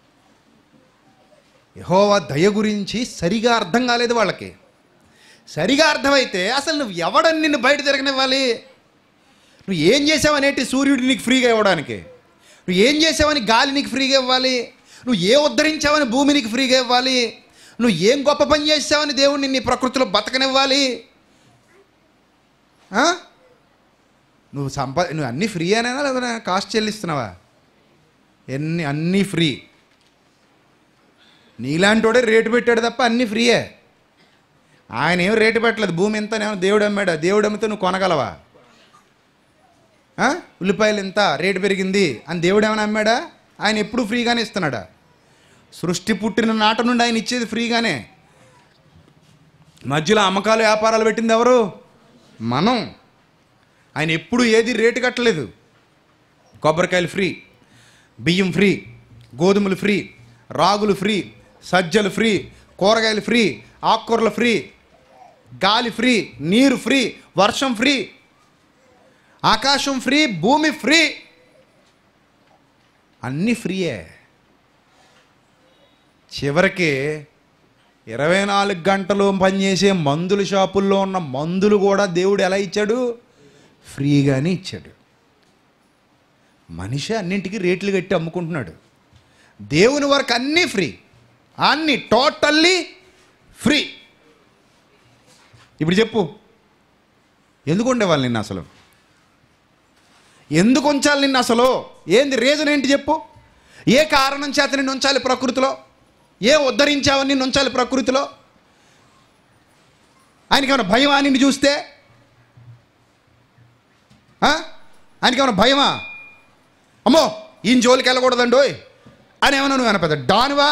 యహోవా దయ గురించి సరిగా అర్థం కాలేదు వాళ్ళకి సరిగా అర్థమైతే అసలు నువ్వు ఎవడని నిన్ను బయట తిరగనివ్వాలి నువ్వు ఏం చేసావు అనేటి సూర్యుడు నీకు ఫ్రీగా ఇవ్వడానికి నువ్వు ఏం చేసావని గాలి నీకు ఫ్రీగా ఇవ్వాలి నువ్వు ఏ ఉద్ధరించావని భూమి నీకు ఫ్రీగా ఇవ్వాలి నువ్వు ఏం గొప్ప పని చేసావని దేవుడిని నీ ప్రకృతిలో బతకనివ్వాలి ఆ? నువ్వు సంపా నువ్వు అన్నీ ఫ్రీ అనేనా లేదా కాస్ట్ చెల్లిస్తున్నావా ఎన్ని అన్నీ ఫ్రీ నీలాంటోడే రేటు పెట్టాడు తప్ప అన్నీ ఫ్రీయే ఆయన ఏం రేటు పెట్టలేదు భూమి ఎంత నేను దేవుడు అమ్మాడా దేవుడు అమ్మితే నువ్వు కొనగలవా ఆ? ఉల్లిపాయలు ఎంత రేటు పెరిగింది అని దేవుడు ఏమైనా అమ్మాడా ఆయన ఎప్పుడు ఫ్రీగానే ఇస్తున్నాడా సృష్టి పుట్టిన నాట నుండి ఆయన ఇచ్చేది ఫ్రీగానే మధ్యలో అమ్మకాలు వ్యాపారాలు పెట్టింది ఎవరు మనం ఆయన ఎప్పుడు ఏది రేటు కట్టలేదు కొబ్బరికాయలు ఫ్రీ బియ్యం ఫ్రీ గోధుమలు ఫ్రీ రాగులు ఫ్రీ సజ్జలు ఫ్రీ కూరగాయలు ఫ్రీ ఆకుకూరలు ఫ్రీ గాలి ఫ్రీ నీరు ఫ్రీ వర్షం ఫ్రీ ఆకాశం ఫ్రీ భూమి ఫ్రీ అన్నీ ఫ్రీయే చివరికి ఇరవై నాలుగు గంటలు పనిచేసే మందుల షాపుల్లో ఉన్న మందులు కూడా దేవుడు ఎలా ఇచ్చాడు ఫ్రీగానే ఇచ్చాడు మనిషి అన్నింటికి రేట్లు కట్టి అమ్ముకుంటున్నాడు దేవుని వరకు అన్నీ ఫ్రీ అన్నీ టోటల్లీ ఫ్రీ ఇప్పుడు చెప్పు ఎందుకు ఉండేవాళ్ళు నిన్ను అసలు ఎందుకు ఉంచాలి నిన్ను అసలు ఏంది రీజన్ ఏంటి చెప్పు ఏ కారణం చేత నిన్ను ఉంచాలి ప్రకృతిలో ఏ ఉద్ధరించావని నిన్ను ఉంచాలి ప్రకృతిలో ఆయనకి ఏమైనా భయమా నిన్ను చూస్తే ఆ? ఆయనకి ఏమైనా భయమా అమ్మో ఈయన జోలికి వెళ్ళకూడదండోయ్ అని ఏమన్నా నువ్వు ఏమైనా పెద్ద డానువా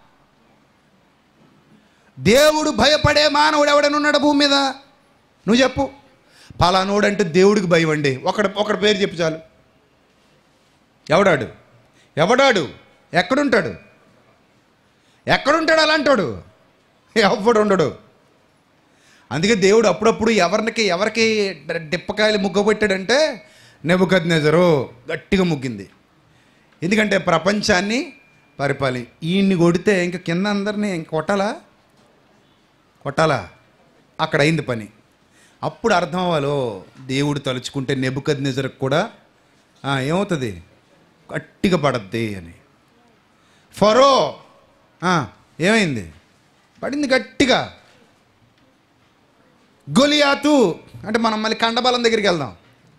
దేవుడు భయపడే మానవుడు ఎవడనున్నాడు భూమి మీద నువ్వు చెప్పు పలానోడు అంటే దేవుడికి భయం అండి ఒకడు ఒకటి పేరు చెప్పు చాలు ఎవడాడు ఎవడాడు ఎక్కడుంటాడు ఎక్కడుంటాడు అలాంటాడు ఎవ్వడు ఉండడు అందుకే దేవుడు అప్పుడప్పుడు ఎవరికి ఎవరికి డ- డిప్పకాయలు ముగ్గ పెట్టాడంటే నెబుకద్నెజరు గట్టిగా ముగ్గింది ఎందుకంటే ప్రపంచాన్ని పరిపాలి ఈయన్ని కొడితే ఇంక కింద అందరినీ ఇంక కొట్టాలా కొట్టాలా అక్కడ అయింది పని అప్పుడు అర్థం అవ్వాలో దేవుడు తలుచుకుంటే నెబుకద్ నిజరకు కూడా ఆ, ఏమవుతుంది గట్టిగా పడద్ది అని ఫరో ఆ, ఏమైంది పడింది గట్టిగా గొలియాతు అంటే మనం మళ్ళీ కండబలం దగ్గరికి వెళ్దాం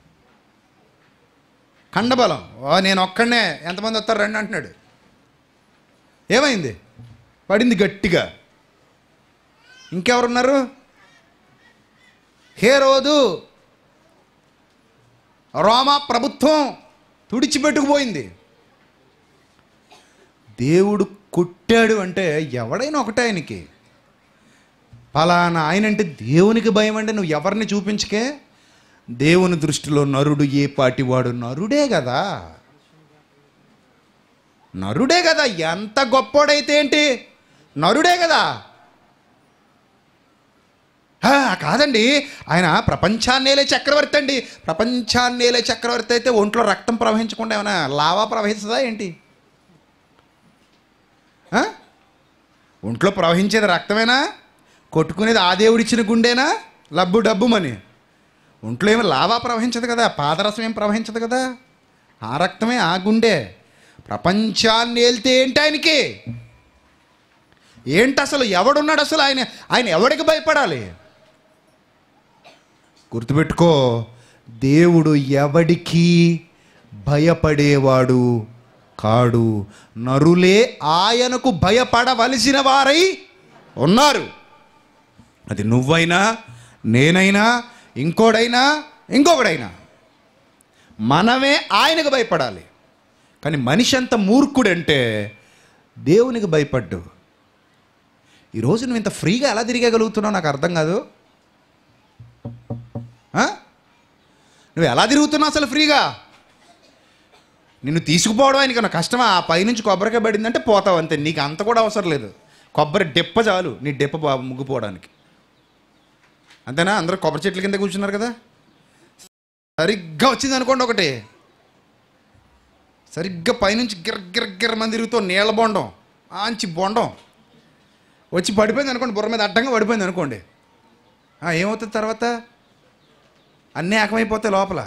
కండబలం ఓ నేను ఒక్కడనే ఎంతమంది వస్తారు రండి అంటున్నాడు ఏమైంది పడింది గట్టిగా ఇంకెవరున్నారు హేరోదు రోమా ప్రభుత్వం తుడిచిపెట్టుకుపోయింది దేవుడు కొట్టాడు అంటే ఎవడైనా ఒకటే ఆయనకి పలానా ఆయన అంటే దేవునికి భయం అంటే నువ్వు ఎవరిని చూపించకే దేవుని దృష్టిలో నరుడు ఏ పాటివాడు నరుడే కదా నరుడే కదా ఎంత గొప్పోడైతే ఏంటి నరుడే కదా ఆ, కాదండి ఆయన ప్రపంచాన్నేలే చక్రవర్తి అండి ప్రపంచాన్నేలే చక్రవర్తి అయితే ఒంట్లో రక్తం ప్రవహించకుండా ఏమైనా లావా ప్రవహిస్తుందా ఏంటి ఆ? ఒంట్లో ప్రవహించేది రక్తమేనా కొట్టుకునేది ఆ దేవుడిచ్చిన గుండేనా లబ్బు డబ్బుమని ఒంట్లో ఏమి లావా ప్రవహించదు కదా పాదరసం ఏం ప్రవహించదు కదా ఆ రక్తమే ఆ గుండె ప్రపంచాన్ని వెళ్తే ఏంటి ఆయనకి ఏంటి అసలు ఎవడున్నాడు అసలు ఆయన ఆయన ఎవడికి భయపడాలి గుర్తుపెట్టుకో దేవుడు ఎవడికి భయపడేవాడు కాడు నరులే ఆయనకు భయపడవలసిన వారై ఉన్నారు అది నువ్వైనా నేనైనా ఇంకోడైనా ఇంకొకడైనా మనమే ఆయనకు భయపడాలి కానీ మనిషి అంత మూర్ఖుడంటే దేవునికి భయపడ్డు ఈరోజు నువ్వు ఇంత ఫ్రీగా ఎలా తిరగగలుగుతున్నావు నాకు అర్థం కాదు ఆ? నువ్వు ఎలా తిరుగుతున్నావు అసలు ఫ్రీగా నిన్ను తీసుకుపోవడం ఆయనకి నా కష్టమా ఆ పైనుంచి కొబ్బరికాయ పడిందంటే పోతావు అంతే నీకు అంత కూడా అవసరం లేదు కొబ్బరి డెప్ప చాలు నీ డెప్ప బా- ముగ్గుపోవడానికి అంతేనా అందరూ కొబ్బరి చెట్ల కింద కూర్చున్నారు కదా సరిగ్గా వచ్చింది అనుకోండి ఒకటి సరిగ్గా పైనుంచి గిర్ గిర్ గిర్ మంది తిరుగుతూ నీళ్ళ బొండం ఆంచి బొండం వచ్చి పడిపోయింది అనుకోండి బుర్ర మీద అడ్డంగా పడిపోయింది అనుకోండి ఆ, ఏమవుతుంది తర్వాత అన్నీ ఏకమైపోతాయి లోపల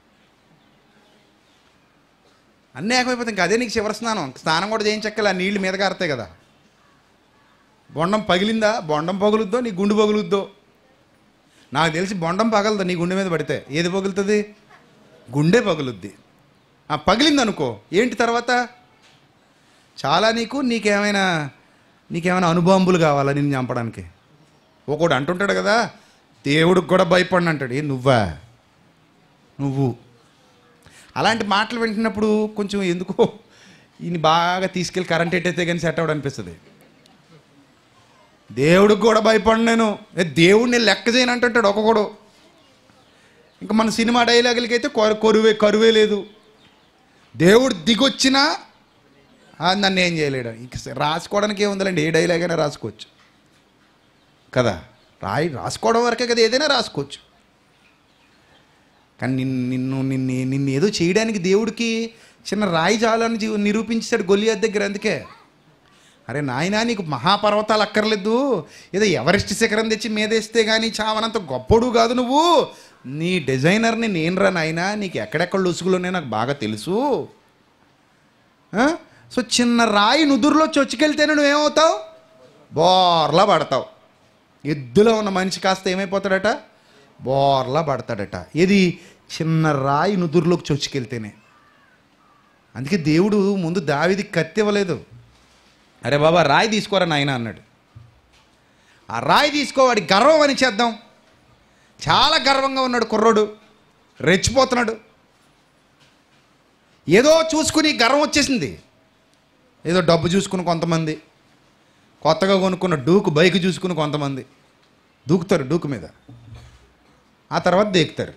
అన్నీ ఏకమైపోతాయి ఇంకా అదే నీకు చివరి స్నానం స్నానం కూడా చేయించక్కల ఆ నీళ్ళు మీద కారుతాయి కదా బొండం పగిలిందా బొండం పగులుద్దో నీ గుండు పగులుద్దో నాకు తెలిసి బొండం పగలదు నీ గుండె మీద పడితే ఏది పగులుతుంది గుండె పగులుద్ది ఆ పగిలింది అనుకో ఏంటి తర్వాత చాలా నీకు నీకేమైనా నీకేమైనా అనుభవంబులు కావాలా నిన్ను చంపడానికి ఒకడు అంటుంటాడు కదా దేవుడికి కూడా భయపడిన అంటాడు ఏ నువ్వా నువ్వు అలాంటి మాటలు వింటున్నప్పుడు కొంచెం ఎందుకో ఈయన బాగా తీసుకెళ్ళి కరెంట్ ఎట్టయితే కానీ సెట్ అవ్వడం అనిపిస్తుంది దేవుడికి కూడా భయపడి నేను ఏ దేవుడిని లెక్క చేయను అంటుంటాడు ఒక్కొక్కడు ఇంకా మన సినిమా డైలాగులకి అయితే కొర కొరువే కరువే లేదు దేవుడు దిగొచ్చినా ఆ, నన్ను ఏం చేయలేడు ఇంక రాసుకోవడానికి ఏముందండి ఏ డైలాగ్ అయినా రాసుకోవచ్చు కదా రాయి రాసుకోవడం వరకే కదా ఏదైనా రాసుకోవచ్చు కానీ నిన్ను నిన్ను నిన్ను నిన్ను ఏదో చేయడానికి దేవుడికి చిన్న రాయి చాలని జీ- నిరూపించాడు గొలియాత్ దగ్గర అందుకే అరే నాయనా నీకు మహాపర్వతాలు అక్కర్లేదు ఏదో ఎవరెస్ట్ శిఖరం తెచ్చి మీదేస్తే కానీ చావనంత గొప్పడు కాదు నువ్వు నీ డిజైనర్ని నేను రా నాయనా నీకు ఎక్కడెక్కడ లొసుగులున్నాయో నాకు బాగా తెలుసు ఆ? సో చిన్న రాయి నుదురులో చొచ్చుకెళ్తేనే నువ్వేమవుతావు బోర్లా పడతావు ఎద్దులో ఉన్న మనిషి కాస్త ఏమైపోతాడట బోర్లా పడతాడట ఇది చిన్న రాయి నుదురులోకి చొచ్చుకెళ్తేనే అందుకే దేవుడు ముందు దావిది కత్తి ఇవ్వలేదు అరే బాబా రాయి తీసుకోరా నాయన అన్నాడు ఆ రాయి తీసుకో వాడి గర్వం అని చేద్దాం చాలా గర్వంగా ఉన్నాడు కుర్రోడు రెచ్చిపోతున్నాడు ఏదో చూసుకుని గర్వం వచ్చేసింది ఏదో డబ్బు చూసుకుని కొంతమంది కొత్తగా కొనుక్కున్న డూకు బైక్ చూసుకుని కొంతమంది దూకుతారు డూకు మీద ఆ తర్వాత దేకుతారు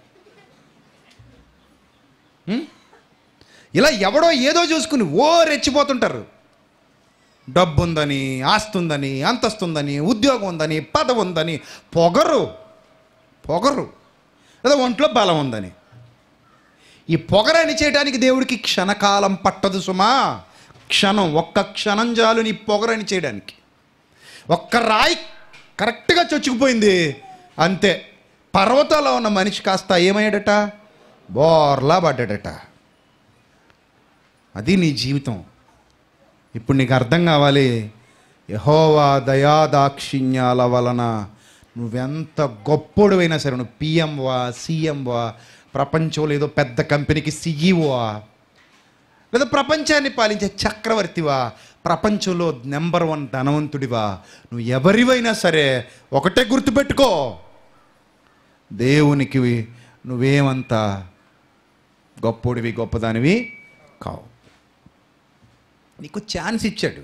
హ్మ్? ఇలా ఎవడో ఏదో చూసుకుని ఓ రెచ్చిపోతుంటారు డబ్బు ఉందని ఆస్తి ఉందని అంతస్తుందని ఉద్యోగం ఉందని పదవి ఉందని పొగరు పొగరు లేదా ఒంట్లో బలం ఉందని ఈ పొగరని చేయడానికి దేవుడికి క్షణకాలం పట్టదు సుమా క్షణం ఒక్క క్షణం చాలు నీ పొగరని చేయడానికి ఒక్క రాయి కరెక్ట్గా చొచ్చుకుపోయింది అంతే పర్వతాల్లో ఉన్న మనిషి కాస్త ఏమయ్యాడట బోర్లా పడ్డాడట అది నీ జీవితం ఇప్పుడు నీకు అర్థం కావాలి యహోవా దయాదాక్షిణ్యాల వలన నువ్వెంత గొప్పోడువైనా సరే నువ్వు పిఎంవా సీఎంవా ప్రపంచంలో ఏదో పెద్ద కంపెనీకి సిఈఓవా లేదా ప్రపంచాన్ని పాలించే చక్రవర్తివా ప్రపంచంలో నెంబర్ వన్ ధనవంతుడివా నువ్వు ఎవరివైనా సరే ఒకటే గుర్తుపెట్టుకో దేవునికి నువ్వేమంత గొప్పోడివి గొప్పదానివి కావు నీకు ఛాన్స్ ఇచ్చాడు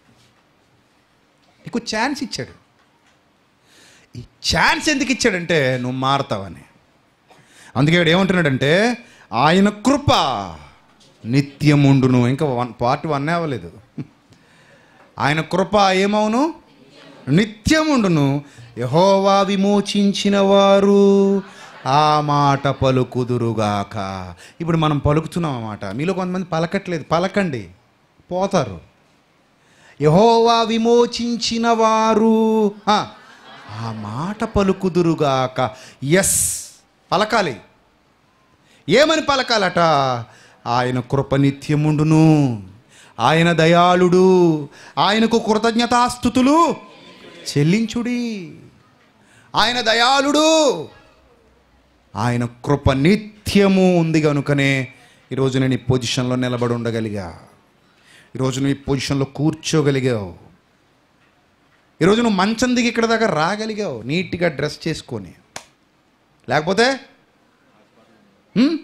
నీకు ఛాన్స్ ఇచ్చాడు ఈ ఛాన్స్ ఎందుకు ఇచ్చాడంటే నువ్వు మారతావని అందుకే ఇక్కడ ఏమంటున్నాడంటే ఆయన కృప నిత్యముండును ఇంకా వన్ పార్ట్ వన్ అవ్వలేదు ఆయన కృప ఏమవును నిత్యముండును యహోవా విమోచించిన వారు ఆ మాట పలుకుదురుగాక ఇప్పుడు మనం పలుకుతున్నాం అన్నమాట మీలో కొంతమంది పలకట్లేదు పలకండి పోతారు యహోవా విమోచించిన వారు ఆ, ఆ మాట పలుకుదురుగాక ఎస్ పలకాలి ఏమని పలకాలట ఆయన కృప నిత్యముండును ఆయన దయాళుడు ఆయనకు కృతజ్ఞతాస్థుతులు చెల్లించుడి ఆయన దయాళుడు ఆయన కృప నిత్యము ఉంది కనుకనే ఈరోజు నేను ఈ పొజిషన్లో నిలబడి ఉండగలిగా ఈరోజు నువ్వు ఈ పొజిషన్లో కూర్చోగలిగావు ఈరోజు నువ్వు మంచం దిగి ఇక్కడ దాకా రాగలిగావు నీట్గా డ్రెస్ చేసుకొని లేకపోతే హ్మ్?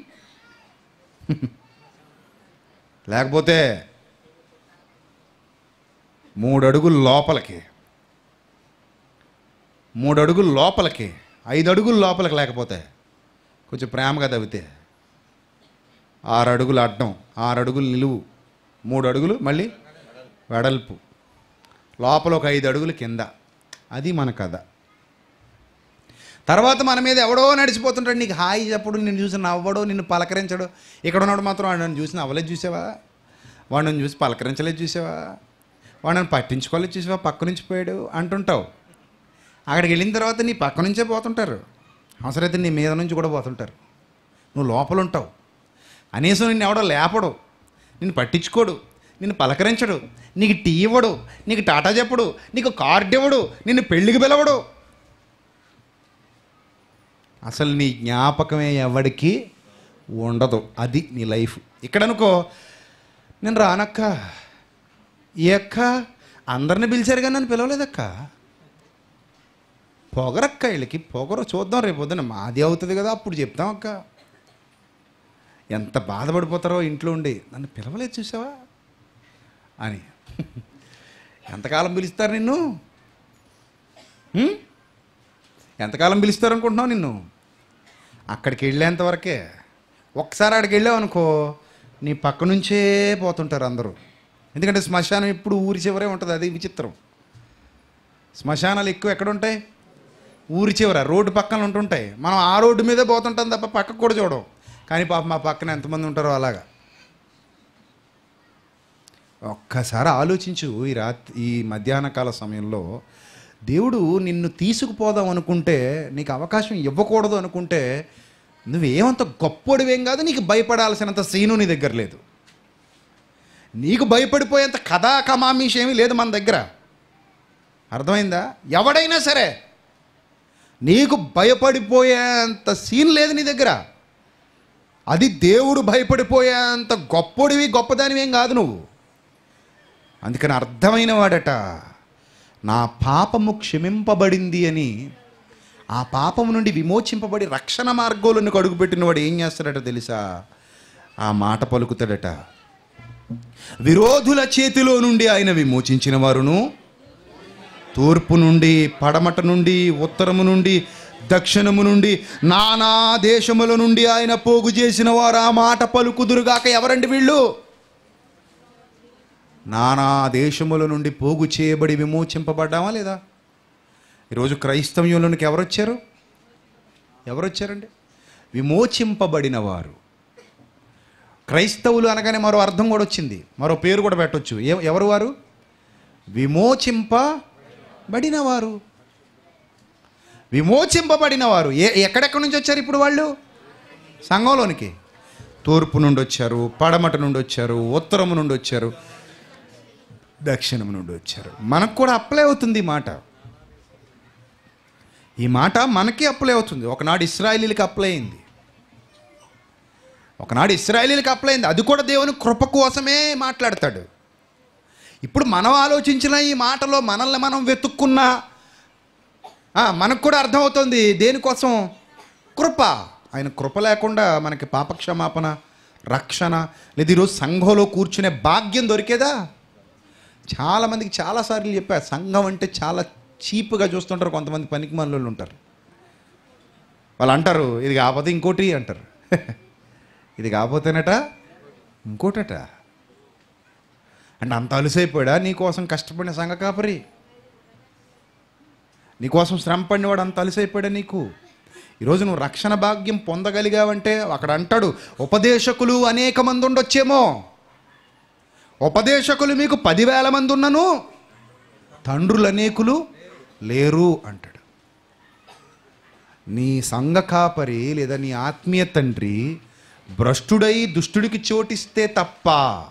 లేకపోతే మూడు అడుగులు లోపలికి మూడు అడుగులు లోపలికి ఐదు అడుగులు లోపలికి లేకపోతే కొంచెం ప్రేమగా తవ్వితే ఆరు అడుగులు అడ్డం ఆరు అడుగులు నిలువు మూడు అడుగులు మళ్ళీ వెడల్పు లోపల ఒక ఐదు అడుగులు కింద అది మన కథ తర్వాత మన మీద ఎవడో నడిచిపోతుంటాడు నీకు హాయి చెప్పడు నిన్ను చూసి నవ్వడు నిన్ను పలకరించడు ఇక్కడ ఉన్నాడు మాత్రం వాడు నన్ను చూసి నవ్వలేదు చూసావా వాడు నన్ను చూసి పలకరించలేదు చూసావా వాడు నన్ను పట్టించుకోలేదు చూసావా పక్క నుంచి పోయాడు అంటుంటావు అక్కడికి వెళ్ళిన తర్వాత నీ పక్క నుంచే పోతుంటారు అవసరమైతే నీ మీద నుంచి కూడా పోతుంటారు నువ్వు లోపల ఉంటావు కనీసం నిన్ను ఎవడో లేపడు నిన్ను పట్టించుకోడు నిన్ను పలకరించడు నీకు టీ ఇవ్వడు నీకు టాటా చెప్పడు నీకు కార్డు ఇవ్వడు నిన్ను పెళ్ళికి పిలవడు అసలు నీ జ్ఞాపకమే ఎవడికి ఉండదు అది నీ లైఫ్ ఇక్కడ అనుకో నేను రానక్క ఏ అక్క అందరిని పిలిచారు కానీ నన్ను పిలవలేదక్క పొగరక్క వీళ్ళకి పొగరు చూద్దాం రేపు పొద్దున మాది అవుతుంది కదా అప్పుడు చెప్తాం అక్క ఎంత బాధపడిపోతారో ఇంట్లో ఉండి నన్ను పిలవలేదు చూసావా అని ఎంతకాలం పిలుస్తారు నిన్ను హ్మ్? ఎంతకాలం పిలుస్తారు అనుకుంటున్నావు నిన్ను అక్కడికి వెళ్ళేంత వరకే ఒక్కసారి అక్కడికి వెళ్ళావు అనుకో నీ పక్క నుంచే పోతుంటారు అందరూ ఎందుకంటే శ్మశానం ఎప్పుడు ఊరి చివరే ఉంటుంది అది విచిత్రం శ్మశానాలు ఎక్కువ ఎక్కడ ఉంటాయి ఊరి చివర రోడ్డు పక్కన ఉంటుంటాయి మనం ఆ రోడ్డు మీదే పోతుంటాం తప్ప పక్కకు కూడా చూడం కానీ పాప మా పక్కన ఎంతమంది ఉంటారో అలాగా ఒక్కసారి ఆలోచించు ఈ రాత్రి ఈ మధ్యాహ్న కాల సమయంలో దేవుడు నిన్ను తీసుకుపోదాం అనుకుంటే నీకు అవకాశం ఇవ్వకూడదు అనుకుంటే నువ్వేమంత గొప్పోడివేం కాదు నీకు భయపడాల్సినంత సీను నీ దగ్గర లేదు నీకు భయపడిపోయేంత కథా కమామీష్ ఏమీ లేదు మన దగ్గర అర్థమైందా ఎవడైనా సరే నీకు భయపడిపోయేంత సీన్ లేదు నీ దగ్గర అది దేవుడు భయపడిపోయేంత గొప్పడివి గొప్పదానివేం కాదు నువ్వు అందుకని అర్థమైన వాడట నా పాపము క్షమింపబడింది అని ఆ పాపము నుండి విమోచింపబడి రక్షణ మార్గంలోనికి అడుగుపెట్టిన వాడు ఏం చేస్తాడట తెలుసా ఆ మాట పలుకుతాడట విరోధుల చేతిలో నుండి ఆయన విమోచించిన వారును తూర్పు నుండి పడమట నుండి ఉత్తరము నుండి దక్షిణము నుండి నానా దేశముల నుండి ఆయన పోగు చేసిన వారు ఆ మాట పలుకుదురుగాక ఎవరండి వీళ్ళు నానా దేశముల నుండి పోగు చేయబడి విమోచింపబడ్డామా లేదా ఈరోజు క్రైస్తవ్యంలోనికి ఎవరు వచ్చారు ఎవరు వచ్చారండి విమోచింపబడిన వారు క్రైస్తవులు అనగానే మరో అర్థం కూడా వచ్చింది మరో పేరు కూడా పెట్టొచ్చు ఏ ఎవరు వారు విమోచింపబడిన వారు విమోచింపబడిన వారు ఏ ఎక్కడెక్కడి నుంచి వచ్చారు ఇప్పుడు వాళ్ళు సంఘంలోనికి తూర్పు నుండి వచ్చారు పడమట నుండి వచ్చారు ఉత్తరము నుండి వచ్చారు దక్షిణం నుండి వచ్చారు మనకు కూడా అప్లై అవుతుంది ఈ మాట ఈ మాట మనకి అప్లై అవుతుంది ఒకనాడు ఇస్రాయలీలకి అప్లై అయింది ఒకనాడు ఇస్రాయలీలకి అప్లై అయింది అది కూడా దేవుని కృప కోసమే మాట్లాడతాడు ఇప్పుడు మనం ఆలోచించిన ఈ మాటలో మనల్ని మనం వెతుక్కున్నా ఆ, మనకు కూడా అర్థమవుతుంది దేనికోసం కృప ఆయన కృప లేకుండా మనకి పాపక్షమాపణ రక్షణ లేదా ఈరోజు సంఘంలో కూర్చునే భాగ్యం దొరికేదా చాలామందికి చాలాసార్లు చెప్పా సంఘం అంటే చాలా చీప్గా చూస్తుంటారు కొంతమంది పనికి మనలు ఉంటారు వాళ్ళు అంటారు ఇది కాకపోతే ఇంకోటి అంటారు ఇది కాకపోతేనట ఇంకోటట అంటే అంత అలుసైపోయాడా నీకోసం కష్టపడిన సంఘ కాపరి నీకోసం శ్రమ పడినవాడు అంత అలసైపోయాడా నీకు ఈరోజు నువ్వు రక్షణ భాగ్యం పొందగలిగావంటే అక్కడ అంటాడు ఉపదేశకులు అనేక మంది ఉండొచ్చేమో ఉపదేశకులు మీకు పదివేల మంది ఉన్నను తండ్రులు అనేకులు లేరు అంటాడు నీ సంఘ కాపరి లేదా నీ ఆత్మీయ తండ్రి భ్రష్టుడై దుష్టుడికి చోటిస్తే తప్ప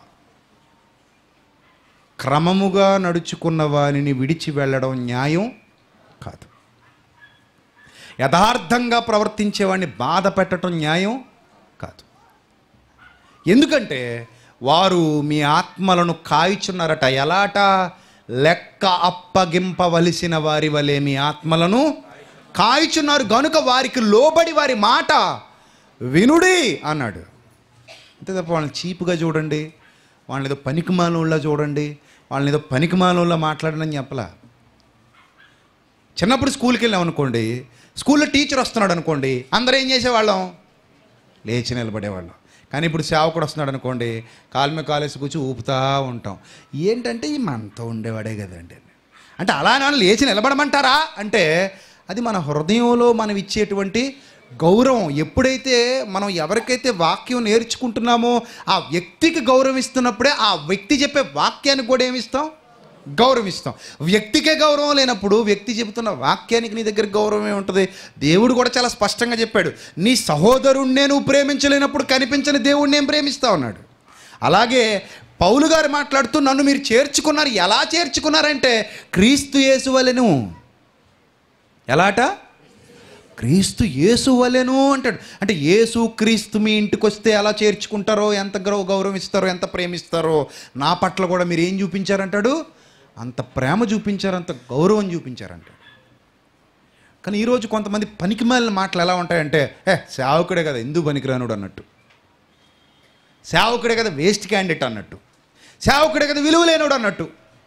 క్రమముగా నడుచుకున్న వారిని విడిచి వెళ్ళడం న్యాయం కాదు యథార్థంగా ప్రవర్తించేవాడిని బాధ పెట్టడం న్యాయం కాదు ఎందుకంటే వారు మీ ఆత్మలను కాయిచున్నారట ఎలాట లెక్క అప్పగింపవలసిన వారి వలె మీ ఆత్మలను కాయిచున్నారు గనుక వారికి లోబడి వారి మాట వినుడి అన్నాడు అంతే తప్ప వాళ్ళని చీపుగా చూడండి వాళ్ళని ఏదో పనికిమాలంలా చూడండి వాళ్ళని ఏదో పనికిమాలంలా మాట్లాడనని చెప్పలా చిన్నప్పుడు స్కూల్కి వెళ్ళాం అనుకోండి స్కూల్లో టీచర్ వస్తున్నాడు అనుకోండి అందరూ ఏం చేసేవాళ్ళం లేచి నిలబడేవాళ్ళం కానీ ఇప్పుడు సేవకుడు వస్తున్నాడు అనుకోండి కాలు మీద కాలేసి కూర్చొని ఊపుతా ఉంటాం ఏంటంటే ఈ మనతో ఉండేవాడే కదండి అంటే అలా నన్ను లేచి నిలబడమంటారా అంటే అది మన హృదయంలో మనం ఇచ్చేటువంటి గౌరవం ఎప్పుడైతే మనం ఎవరికైతే వాక్యం నేర్చుకుంటున్నామో ఆ వ్యక్తికి గౌరవం ఇస్తున్నప్పుడే ఆ వ్యక్తి చెప్పే వాక్యానికి కూడా ఏమిస్తాం గౌరవిస్తాం వ్యక్తికే గౌరవం లేనప్పుడు వ్యక్తి చెబుతున్న వాక్యానికి నీ దగ్గర గౌరవమే ఉంటుంది దేవుడు కూడా చాలా స్పష్టంగా చెప్పాడు నీ సహోదరుణ్ణే నువ్వు ప్రేమించలేనప్పుడు కనిపించని దేవుణ్ణి నేను ప్రేమిస్తా ఉన్నాడు అలాగే పౌలు గారు మాట్లాడుతూ నన్ను మీరు చేర్చుకున్నారు ఎలా చేర్చుకున్నారంటే క్రీస్తు యేసు వలెను ఎలాట క్రీస్తు యేసు వలెను అంటాడు అంటే యేసు క్రీస్తు మీ ఇంటికి వస్తే ఎలా చేర్చుకుంటారో ఎంత గౌరవ గౌరవిస్తారో ఎంత ప్రేమిస్తారో నా పట్ల కూడా మీరు ఏం చూపించారంటాడు అంత ప్రేమ చూపించారు అంత గౌరవం చూపించారంటాడు కానీ ఈరోజు కొంతమంది పనికిమాలిన మాటలు ఎలా ఉంటాయంటే ఏ సేవకుడే కదా ఎందుకు పనికిరానుడు అన్నట్టు సేవకుడే కదా వేస్ట్ క్యాండిడేట్ అన్నట్టు సేవకుడే కదా విలువ లేనుడు అన్నట్టు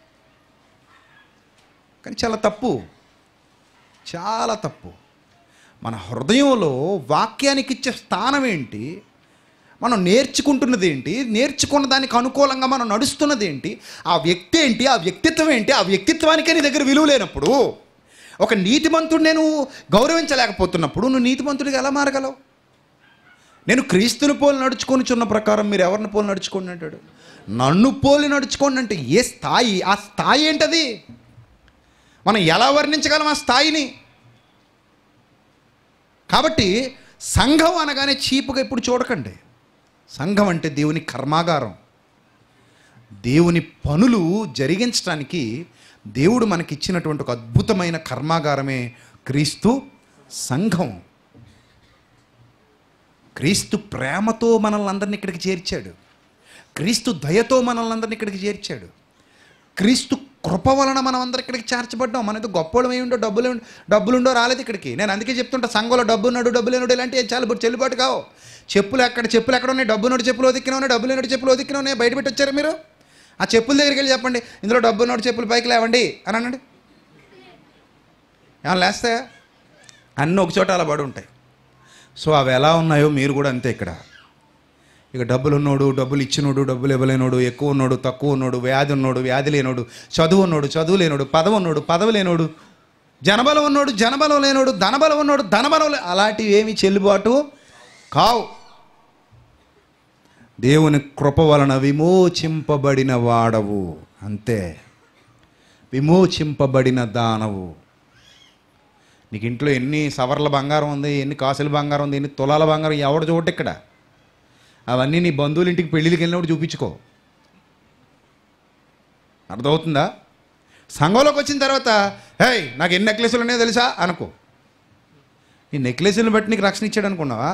కానీ చాలా తప్పు చాలా తప్పు మన హృదయంలో వాక్యానికి ఇచ్చే స్థానం ఏంటి మనం నేర్చుకుంటున్నది ఏంటి నేర్చుకున్న దానికి అనుకూలంగా మనం నడుస్తున్నది ఏంటి ఆ వ్యక్తి ఏంటి ఆ వ్యక్తిత్వం ఏంటి ఆ వ్యక్తిత్వానికే నీ దగ్గర విలువ లేనప్పుడు ఒక నీతిమంతుడు నేను గౌరవించలేకపోతున్నప్పుడు నువ్వు నీతిమంతుడిగా ఎలా మారగలవు నేను క్రీస్తుని పోలి నడుచుకొని చున్న ప్రకారం మీరు ఎవరిని పోలి నడుచుకోండి అంటాడు నన్ను పోలి నడుచుకోండి అంటే ఏ స్థాయి ఆ స్థాయి ఏంటది మనం ఎలా వర్ణించగలం ఆ స్థాయిని కాబట్టి సంఘం అనగానే చీపుగా ఇప్పుడు చూడకండి సంఘం అంటే దేవుని కర్మాగారం దేవుని పనులు జరిగించడానికి దేవుడు మనకిచ్చినటువంటి ఒక అద్భుతమైన కర్మాగారమే క్రీస్తు సంఘం క్రీస్తు ప్రేమతో మనల్ని అందరిని ఇక్కడికి చేర్చాడు క్రీస్తు దయతో మనల్ని అందరిని ఇక్కడికి చేర్చాడు క్రీస్తు కృప వలన మనం అందరం ఇక్కడికి చేర్చబడ్డాం మనతో గొప్పలు ఏమి ఉండో డబ్బులు ఏమి- డబ్బులు ఉండో రాలేదు ఇక్కడికి నేను అందుకే చెప్తుంటా సంఘంలో డబ్బు ఉన్నాడు డబ్బు లేనుడు ఇలాంటి చాలా ఇప్పుడు చెల్లుబాటు కావు చెప్పులు ఎక్కడ చెప్పులు ఎక్కడ ఉన్నాయి డబ్బు ఉన్నాడు చెప్పులు ఒదిక్కిన ఉన్నాయి డబ్బులు లేనుడు చెప్పులు ఒదిక్కిన ఉన్నాయి బయట పెట్టి వచ్చారు మీరు ఆ చెప్పుల దగ్గరికి వెళ్ళి చెప్పండి ఇందులో డబ్బు ఉన్నాడు చెప్పులు పైకి లేవండి అని అనండి ఏమన్నా లేస్తాయా అన్నీ ఒక చోట అలా పడి ఉంటాయి సో అవి ఎలా ఉన్నాయో మీరు కూడా అంతే ఇక్కడ ఇక డబ్బులు ఉన్నోడు డబ్బులు ఇచ్చినోడు డబ్బులు ఇవ్వలేనోడు ఎక్కువ ఉన్నోడు తక్కువ ఉన్నోడు వ్యాధి ఉన్నోడు వ్యాధి లేనోడు చదువు ఉన్నోడు చదువు లేనోడు పదవి ఉన్నోడు పదవి లేనోడు జనబలం ఉన్నోడు జనబలం లేనోడు ధనబలం ఉన్నోడు ధనబలం లే అలాంటివి ఏమి చెల్లుబాటు కావు దేవుని కృప వలన విమోచింపబడిన వాడవు అంతే విమోచింపబడిన దానవు నీకు ఇంట్లో ఎన్ని సవర్ల బంగారం ఉంది ఎన్ని కాసుల బంగారం ఉంది ఎన్ని తులాల బంగారం ఎవడు చూడ ఇక్కడ అవన్నీ నీ బంధువుల ఇంటికి పెళ్ళిళ్ళకి వెళ్ళినప్పుడు చూపించుకో అర్థమవుతుందా సంఘంలోకి వచ్చిన తర్వాత హేయ్ నాకు ఎన్ని నెక్లెస్లు ఉన్నాయో తెలుసా అనుకో ఈ నెక్లెస్లను బట్టి నీకు రక్షణ ఇచ్చాడు అనుకున్నావా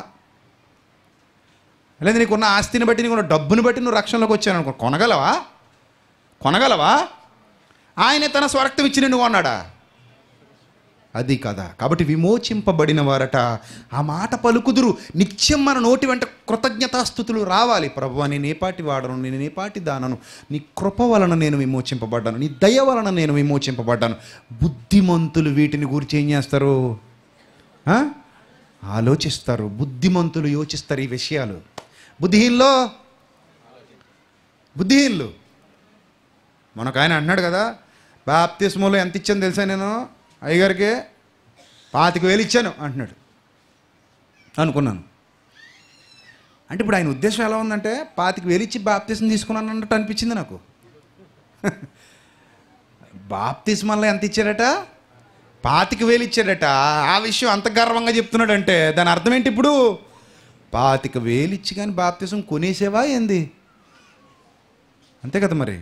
లేదా నీకున్న ఆస్తిని బట్టి నీకున్న డబ్బుని బట్టి నువ్వు రక్షణలోకి వచ్చాను అనుకో కొనగలవా కొనగలవా ఆయన తన స్వరక్తం ఇచ్చి నిన్ను కొన్నాడా అది కదా కాబట్టి విమోచింపబడిన వారట ఆ మాట పలుకుదురు నిత్యం మన నోటి వెంట కృతజ్ఞతాస్థుతులు రావాలి ప్రభు నేను ఏపాటి వాడను నేను ఏపాటి దానను నీ కృప వలన నేను విమోచింపబడ్డాను నీ దయ వలన నేను విమోచింపబడ్డాను బుద్ధిమంతులు వీటిని గురించి ఏం చేస్తారు ఆ? ఆలోచిస్తారు బుద్ధిమంతులు యోచిస్తారు ఈ విషయాలు బుద్ధిహీనలో బుద్ధిహీనులు మనకు ఆయన అంటున్నాడు కదా బాప్తిస్మలో ఎంత ఇచ్చాను తెలుసా నేను అయ్యగారికి పాతిక వేలు ఇచ్చాను అంటున్నాడు అనుకున్నాను అంటే ఇప్పుడు ఆయన ఉద్దేశం ఎలా ఉందంటే పాతిక వేలు ఇచ్చి బాప్తిసం తీసుకున్నాను అన్నట్టు అనిపించింది నాకు బాప్తిస్మల్లో ఎంత ఇచ్చాడట పాతిక వేలు ఇచ్చాడట ఆ విషయం అంత గర్వంగా చెప్తున్నాడంటే దాని అర్థం ఏంటి ఇప్పుడు పాతిక వేలు ఇచ్చి కానీ బాప్తిసం కొనేసేవా ఏంది అంతే కదా మరి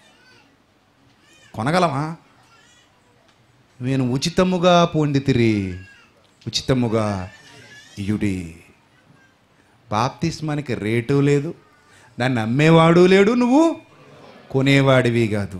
కొనగలమా నేను ఉచితముగా పొందితిరి ఉచితముగా ఇయుడి బాప్తిస్మానికి రేటు లేదు దాన్ని అమ్మేవాడు లేడు నువ్వు కొనేవాడివి కాదు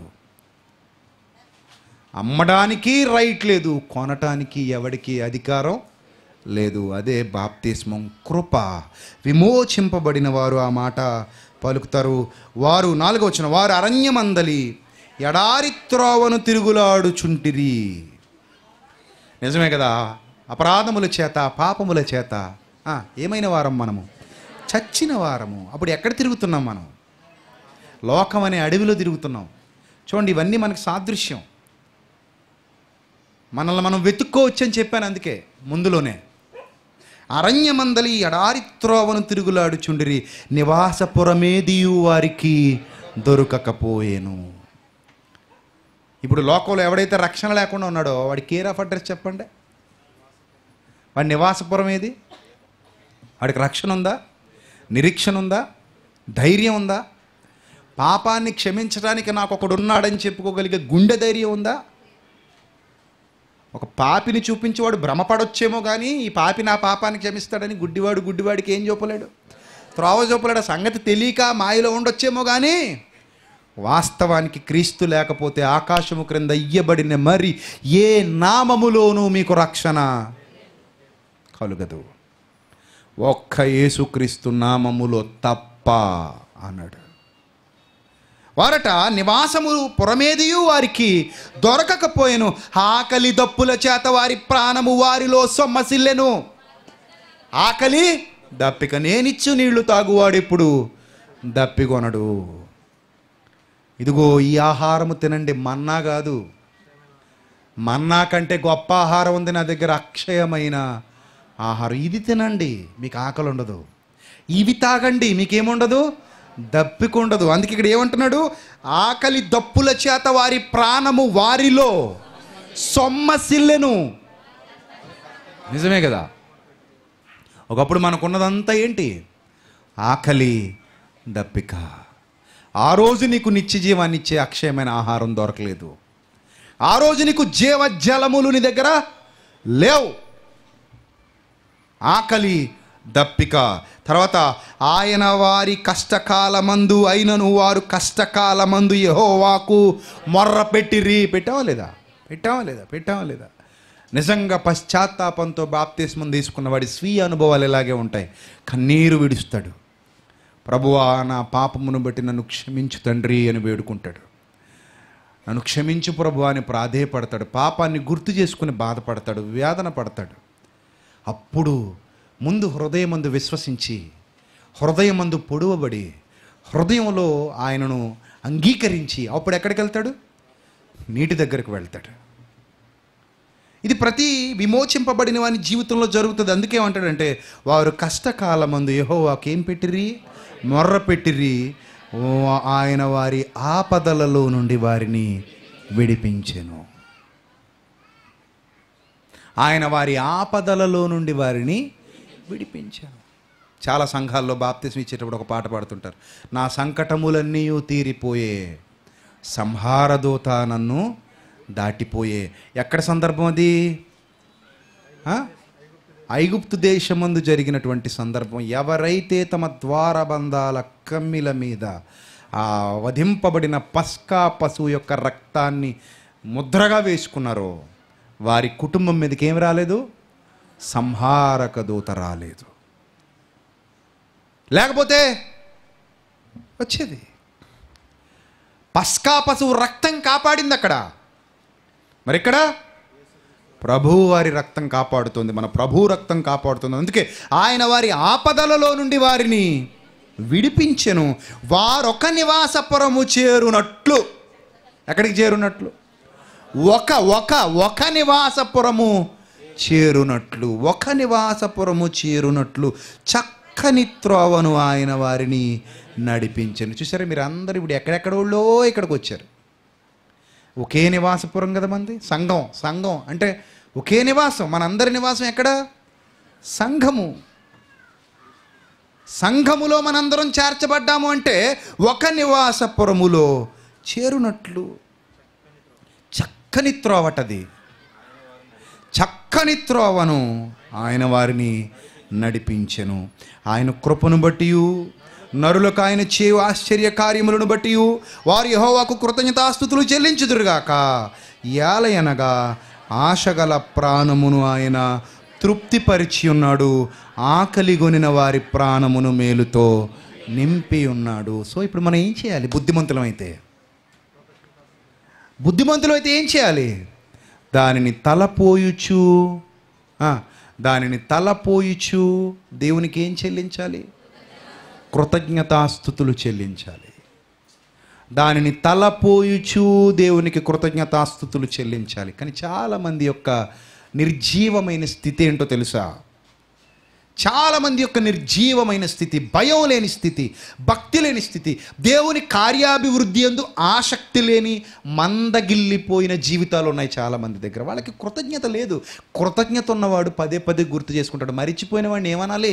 అమ్మడానికి రైట్ లేదు కొనటానికి ఎవడికి అధికారం లేదు అదే బాప్తిస్మం కృప విమోచింపబడిన వారు ఆ మాట పలుకుతారు వారు నాలుగో వచ్చిన వారు అరణ్యమందలి ఎడారి త్రోవను తిరుగులాడుచుంటిరి నిజమే కదా అపరాధముల చేత పాపముల చేత ఆ, ఏమైన వారం మనము చచ్చిన వారము అప్పుడు ఎక్కడ తిరుగుతున్నాం మనం లోకం అనే అడవిలో తిరుగుతున్నాం చూడండి ఇవన్నీ మనకి సాదృశ్యం మనల్ని మనం వెతుక్కోవచ్చు అని చెప్పాను అందుకే ముందులోనే అరణ్యమందలి ఎడారి త్రోవను తిరుగులాడుచుండిరి నివాసపురమేదియు వారికి దొరకకపోయేను ఇప్పుడు లోకంలో ఎవడైతే రక్షణ లేకుండా ఉన్నాడో వాడి కేర్ ఆఫ్ అడ్రస్ చెప్పండి వాడి నివాసపురం ఏది వాడికి రక్షణ ఉందా నిరీక్షణ ఉందా ధైర్యం ఉందా పాపాన్ని క్షమించడానికి నాకు ఒకడు ఉన్నాడని చెప్పుకోగలిగే గుండె ధైర్యం ఉందా ఒక పాపిని చూపించి వాడు భ్రమపడొచ్చేమో కానీ ఈ పాపి నా పాపాన్ని క్షమిస్తాడని గుడ్డివాడు గుడ్డివాడికి ఏం చూపలేడు త్రోవ చూపలేడు ఆ సంగతి తెలియక మాయలో ఉండొచ్చేమో కానీ వాస్తవానికి క్రీస్తు లేకపోతే ఆకాశము క్రింద ఇయ్యబడిన మరి ఏ నామములోనూ మీకు రక్షణ కలుగదు ఒక్క యేసుక్రీస్తు నామములో తప్ప అన్నాడు వారట నివాసము పురమేదియు వారికి దొరకకపోయెను ఆకలి దప్పుల చేత వారి ప్రాణము వారిలో సొమ్మసిల్లెను ఆకలి దప్పిక నేనిచ్చు నీళ్లు తాగువాడు ఇప్పుడు దప్పికొనడు ఇదిగో ఈ ఆహారము తినండి మన్నా కాదు మన్నా కంటే గొప్ప ఆహారం ఉంది నా దగ్గర అక్షయమైన ఆహారం ఇది తినండి మీకు ఆకలి ఉండదు ఇవి తాగండి మీకేముండదు దప్పికుండదు అందుకే ఇక్కడ ఏమంటున్నాడు ఆకలి దప్పుల చేత వారి ప్రాణము వారిలో సొమ్మసిల్లెను నిజమే కదా ఒకప్పుడు మనకున్నదంతా ఏంటి ఆకలి దప్పిక ఆ రోజు నీకు నిత్య జీవాన్ని ఇచ్చే అక్షయమైన ఆహారం దొరకలేదు ఆ రోజు నీకు జీవజలములు నీ దగ్గర లేవు ఆకలి దప్పిక తర్వాత ఆయన వారి కష్టకాలమందు అయినను వారు కష్టకాలమందు యెహోవాకు మొర్ర పెట్టిరి పెట్టావా లేదా పెట్టావా లేదా పెట్టావా లేదా నిజంగా పశ్చాత్తాపంతో బాప్తిస్మం తీసుకున్న వాడి స్వీయ అనుభవాలు ఇలాగే ఉంటాయి కన్నీరు విడుస్తాడు ప్రభువా నా పాపమును బట్టి నన్ను క్షమించు తండ్రి అని వేడుకుంటాడు నన్ను క్షమించు ప్రభు అని ప్రాధేయపడతాడు పాపాన్ని గుర్తు చేసుకుని బాధపడతాడు వేదన పడతాడు అప్పుడు ముందు హృదయమందు విశ్వసించి హృదయమందు పొడవబడి హృదయంలో ఆయనను అంగీకరించి అప్పుడు ఎక్కడికి వెళ్తాడు నీటి దగ్గరకు వెళ్తాడు ఇది ప్రతి విమోచింపబడిన వాని జీవితంలో జరుగుతుంది అందుకే ఏమంటాడంటే వారు కష్టకాలమందు యెహోవాకు ఏం పెట్టిరి మొర్ర పెట్టిరి ఓ ఆయన వారి ఆపదలలో నుండి వారిని విడిపించెను ఆయన వారి ఆపదలలో నుండి వారిని విడిపించాను చాలా సంఘాల్లో బాప్తిసం ఇచ్చేటప్పుడు ఒక పాట పాడుతుంటారు నా సంకటములన్నీ తీరిపోయే సంహారదూత నన్ను దాటిపోయే ఎక్కడ సందర్భం అది ఆ? ఐగుప్తు దేశమందు జరిగినటువంటి సందర్భం ఎవరైతే తమ ద్వారబంధాల కమ్మిల మీద ఆ వధింపబడిన పస్కా పశువు యొక్క రక్తాన్ని ముద్రగా వేసుకున్నారో వారి కుటుంబం మీదకి ఏం రాలేదు సంహారక దూత రాలేదు లేకపోతే వచ్చేది పస్కా పశువు రక్తం కాపాడింది అక్కడ మరి ఇక్కడ ప్రభు వారి రక్తం కాపాడుతుంది మన ప్రభు రక్తం కాపాడుతుంది అందుకే ఆయన వారి ఆపదలలో నుండి వారిని విడిపించెను వారొక నివాసపురము చేరునట్లు ఎక్కడికి చేరునట్లు ఒక ఒక ఒక నివాసపురము చేరునట్లు ఒక నివాసపురము చేరునట్లు చక్కని త్రోవను ఆయన వారిని నడిపించను చూసారా మీరు అందరూ ఇప్పుడు ఎక్కడెక్కడోళ్ళో ఇక్కడికి వచ్చారు ఒకే నివాసపురం కదా మంది సంఘం సంఘం అంటే ఒకే నివాసం మనందరి నివాసం ఎక్కడ సంఘము సంఘములో మనందరం చేర్చబడ్డాము అంటే ఒక నివాసపురములో చేరునట్లు చక్కని త్రోవటది చక్కని త్రోవను ఆయన వారిని నడిపించెను ఆయన కృపను బట్టి నరులకు ఆయన చేయు ఆశ్చర్య కార్యములను బట్టి వారి యెహోవాకు కృతజ్ఞతాస్థుతులు చెల్లించుదురుగాక ఏలయనగా ఆశగల ప్రాణమును ఆయన తృప్తిపరిచి ఉన్నాడు ఆకలిగొనిన వారి ప్రాణమును మేలుతో నింపి ఉన్నాడు సో ఇప్పుడు మనం ఏం చేయాలి బుద్ధిమంతులమైతే బుద్ధిమంతులు అయితే ఏం చేయాలి దానిని తలపోయుచు ఆ, దానిని తలపోయుచు దేవునికి ఏం చెల్లించాలి కృతజ్ఞతాస్థుతులు చెల్లించాలి దానిని తలపోయుచు దేవునికి కృతజ్ఞతాస్థుతులు చెల్లించాలి కానీ చాలామంది యొక్క నిర్జీవమైన స్థితి ఏంటో తెలుసా చాలామంది యొక్క నిర్జీవమైన స్థితి భయం లేని స్థితి భక్తి లేని స్థితి దేవుని కార్యాభివృద్ధి ఎందు ఆసక్తి లేని మందగిల్లిపోయిన జీవితాలు ఉన్నాయి చాలామంది దగ్గర వాళ్ళకి కృతజ్ఞత లేదు కృతజ్ఞత ఉన్నవాడు పదే పదే గుర్తు చేసుకుంటాడు మరిచిపోయిన వాడిని ఏమనాలి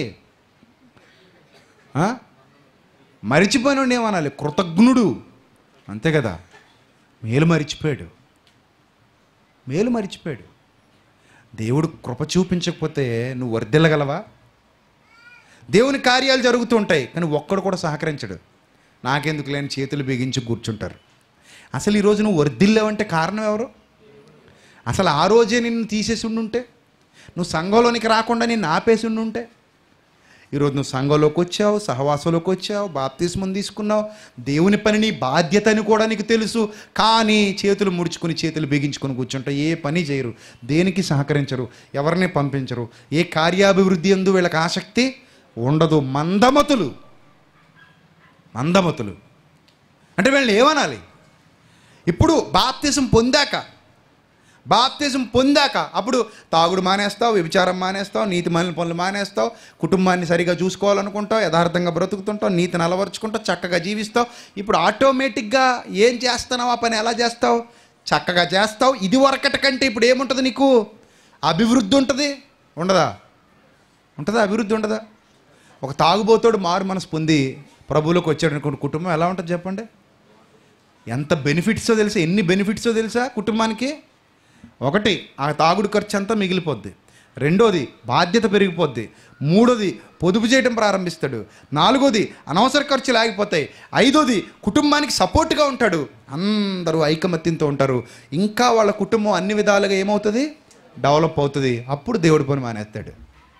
ఆ? మరిచిపోయిన వాడిని ఏమనాలి కృతజ్ఞుడు అంతే కదా మేలు మరిచిపోయాడు మేలు మరిచిపోయాడు దేవుడు కృప చూపించకపోతే నువ్వు వర్దిల్లగలవా దేవుని కార్యాలు జరుగుతూ ఉంటాయి కానీ ఒక్కడు కూడా సహకరించడు నాకెందుకు లేని చేతులు బిగించి కూర్చుంటారు అసలు ఈరోజు నువ్వు వర్దిల్లేవంటే కారణం ఎవరు అసలు ఆ రోజే నిన్ను తీసేసి ఉండుంటే నువ్వు సంఘంలోనికి రాకుండా నిన్ను ఆపేసి ఉండుంటే ఈరోజు నువ్వు సంఘంలోకి వచ్చావు సహవాసంలోకి వచ్చావు బాప్తిస్మం తీసుకున్నావు దేవుని పని నీ బాధ్యత అని కూడా నీకు తెలుసు కానీ చేతులు ముడుచుకుని చేతులు బిగించుకొని కూర్చుంటావు ఏ పని చేయరు దేనికి సహకరించరు ఎవరిని పంపించరు ఏ కార్యాభివృద్ధి ఎందు వీళ్ళకి ఆసక్తి ఉండదు మందమతులు మందమతులు అంటే వీళ్ళని ఏమనాలి ఇప్పుడు బాప్తిజం పొందాక బాప్తిజం పొందాక అప్పుడు తాగుడు మానేస్తావు వ్యభిచారం మానేస్తావు నీతి మలిన పనులు మానేస్తావు కుటుంబాన్ని సరిగా చూసుకోవాలనుకుంటావు యథార్థంగా బ్రతుకుతుంటావు నీతిని అలవరుచుకుంటావు చక్కగా జీవిస్తావు ఇప్పుడు ఆటోమేటిక్గా ఏం చేస్తున్నావు ఆ పని ఎలా చేస్తావు చక్కగా చేస్తావు ఇది వరకటి కంటే ఇప్పుడు ఏముంటుంది నీకు అభివృద్ధి ఉంటుంది ఉండదా ఉంటుందా అభివృద్ధి ఉండదా ఒక తాగుబోతోడు మారు మనసు పొంది ప్రభువులోకి వచ్చాడు అనుకోండి కుటుంబం ఎలా ఉంటుంది చెప్పండి ఎంత బెనిఫిట్సో తెలుసా ఎన్ని బెనిఫిట్సో తెలుసా కుటుంబానికి ఒకటి ఆ తాగుడు ఖర్చు అంతా మిగిలిపోద్ది రెండోది బాధ్యత పెరిగిపోద్ది మూడోది పొదుపు చేయడం ప్రారంభిస్తాడు నాలుగోది అనవసర ఖర్చులు ఆగిపోతాయి ఐదోది కుటుంబానికి సపోర్ట్గా ఉంటాడు అందరూ ఐకమత్యంతో ఉంటారు ఇంకా వాళ్ళ కుటుంబం అన్ని విధాలుగా ఏమవుతుంది డెవలప్ అవుతుంది అప్పుడు దేవుడి పని మానేస్తాడు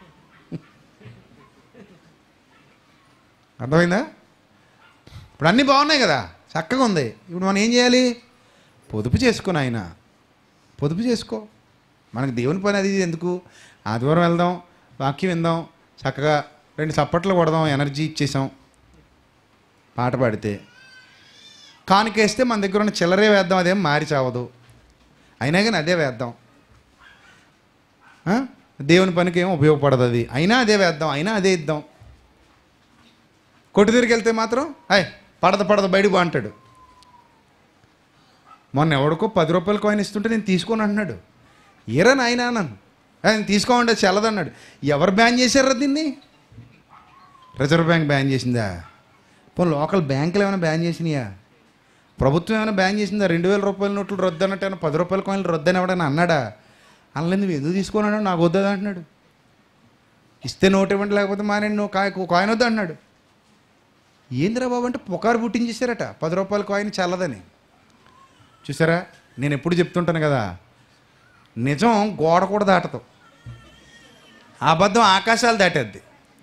అర్థమైందా ఇప్పుడు అన్నీ బాగున్నాయి కదా చక్కగా ఉంది ఇప్పుడు మనం ఏం చేయాలి పొదుపు చేసుకుని ఆయన పొదుపు చేసుకో మనకు దేవుని పని అది ఇది ఎందుకు ఆదివారం వెళ్దాం వాక్యం విందాం చక్కగా రెండు చప్పట్లు కొడదాం ఎనర్జీ ఇచ్చేసాం పాట పాడితే కానుకేస్తే మన దగ్గర ఉన్న చిల్లరే వేద్దాం అదేం మారి చావదు అయినా కానీ అదే వేద్దాం ఆ? దేవుని పనికి ఏం ఉపయోగపడదు అది అయినా అదే వేద్దాం అయినా అదే ఇద్దాం కొట్టు తిరిగి వెళ్తే మాత్రం అయ్ పడద పడద బయటకు పో" అంటాడు మొన్న ఎవడికో పది రూపాయల కాయిన్ ఇస్తుంటే నేను తీసుకొని అంటున్నాడు ఏరా నాయనా నన్ను ఆయన తీసుకోమంటే చల్లదన్నాడు ఎవరు బ్యాన్ చేశారా దీన్ని రిజర్వ్ బ్యాంక్ బ్యాన్ చేసిందా పోనీ లోకల్ బ్యాంకులు ఏమైనా బ్యాన్ చేసినాయా ప్రభుత్వం ఏమైనా బ్యాన్ చేసిందా రెండు వేల రూపాయల నోట్లు రద్దు అన్నట్టు ఏమైనా పది రూపాయల కాయిన్లు రద్దు అని ఎవడైనా అన్నాడా అలా నువ్వు ఎందుకు తీసుకున్నాడు నాకు వద్దు అంటున్నాడు ఇస్తే నోట్ ఇవ్వండి లేకపోతే మానేండి నువ్వు కాయ కాయిన్ వద్దు అంటున్నాడు ఏందిరా బాబు అంటే పుకారు పుట్టించేశారట పది రూపాయల కాయిన్ చల్లదని చూసారా నేను ఎప్పుడు చెప్తుంటాను కదా నిజం గోడ కూడా దాటదు అబద్ధం ఆకాశాలు దాటేద్ది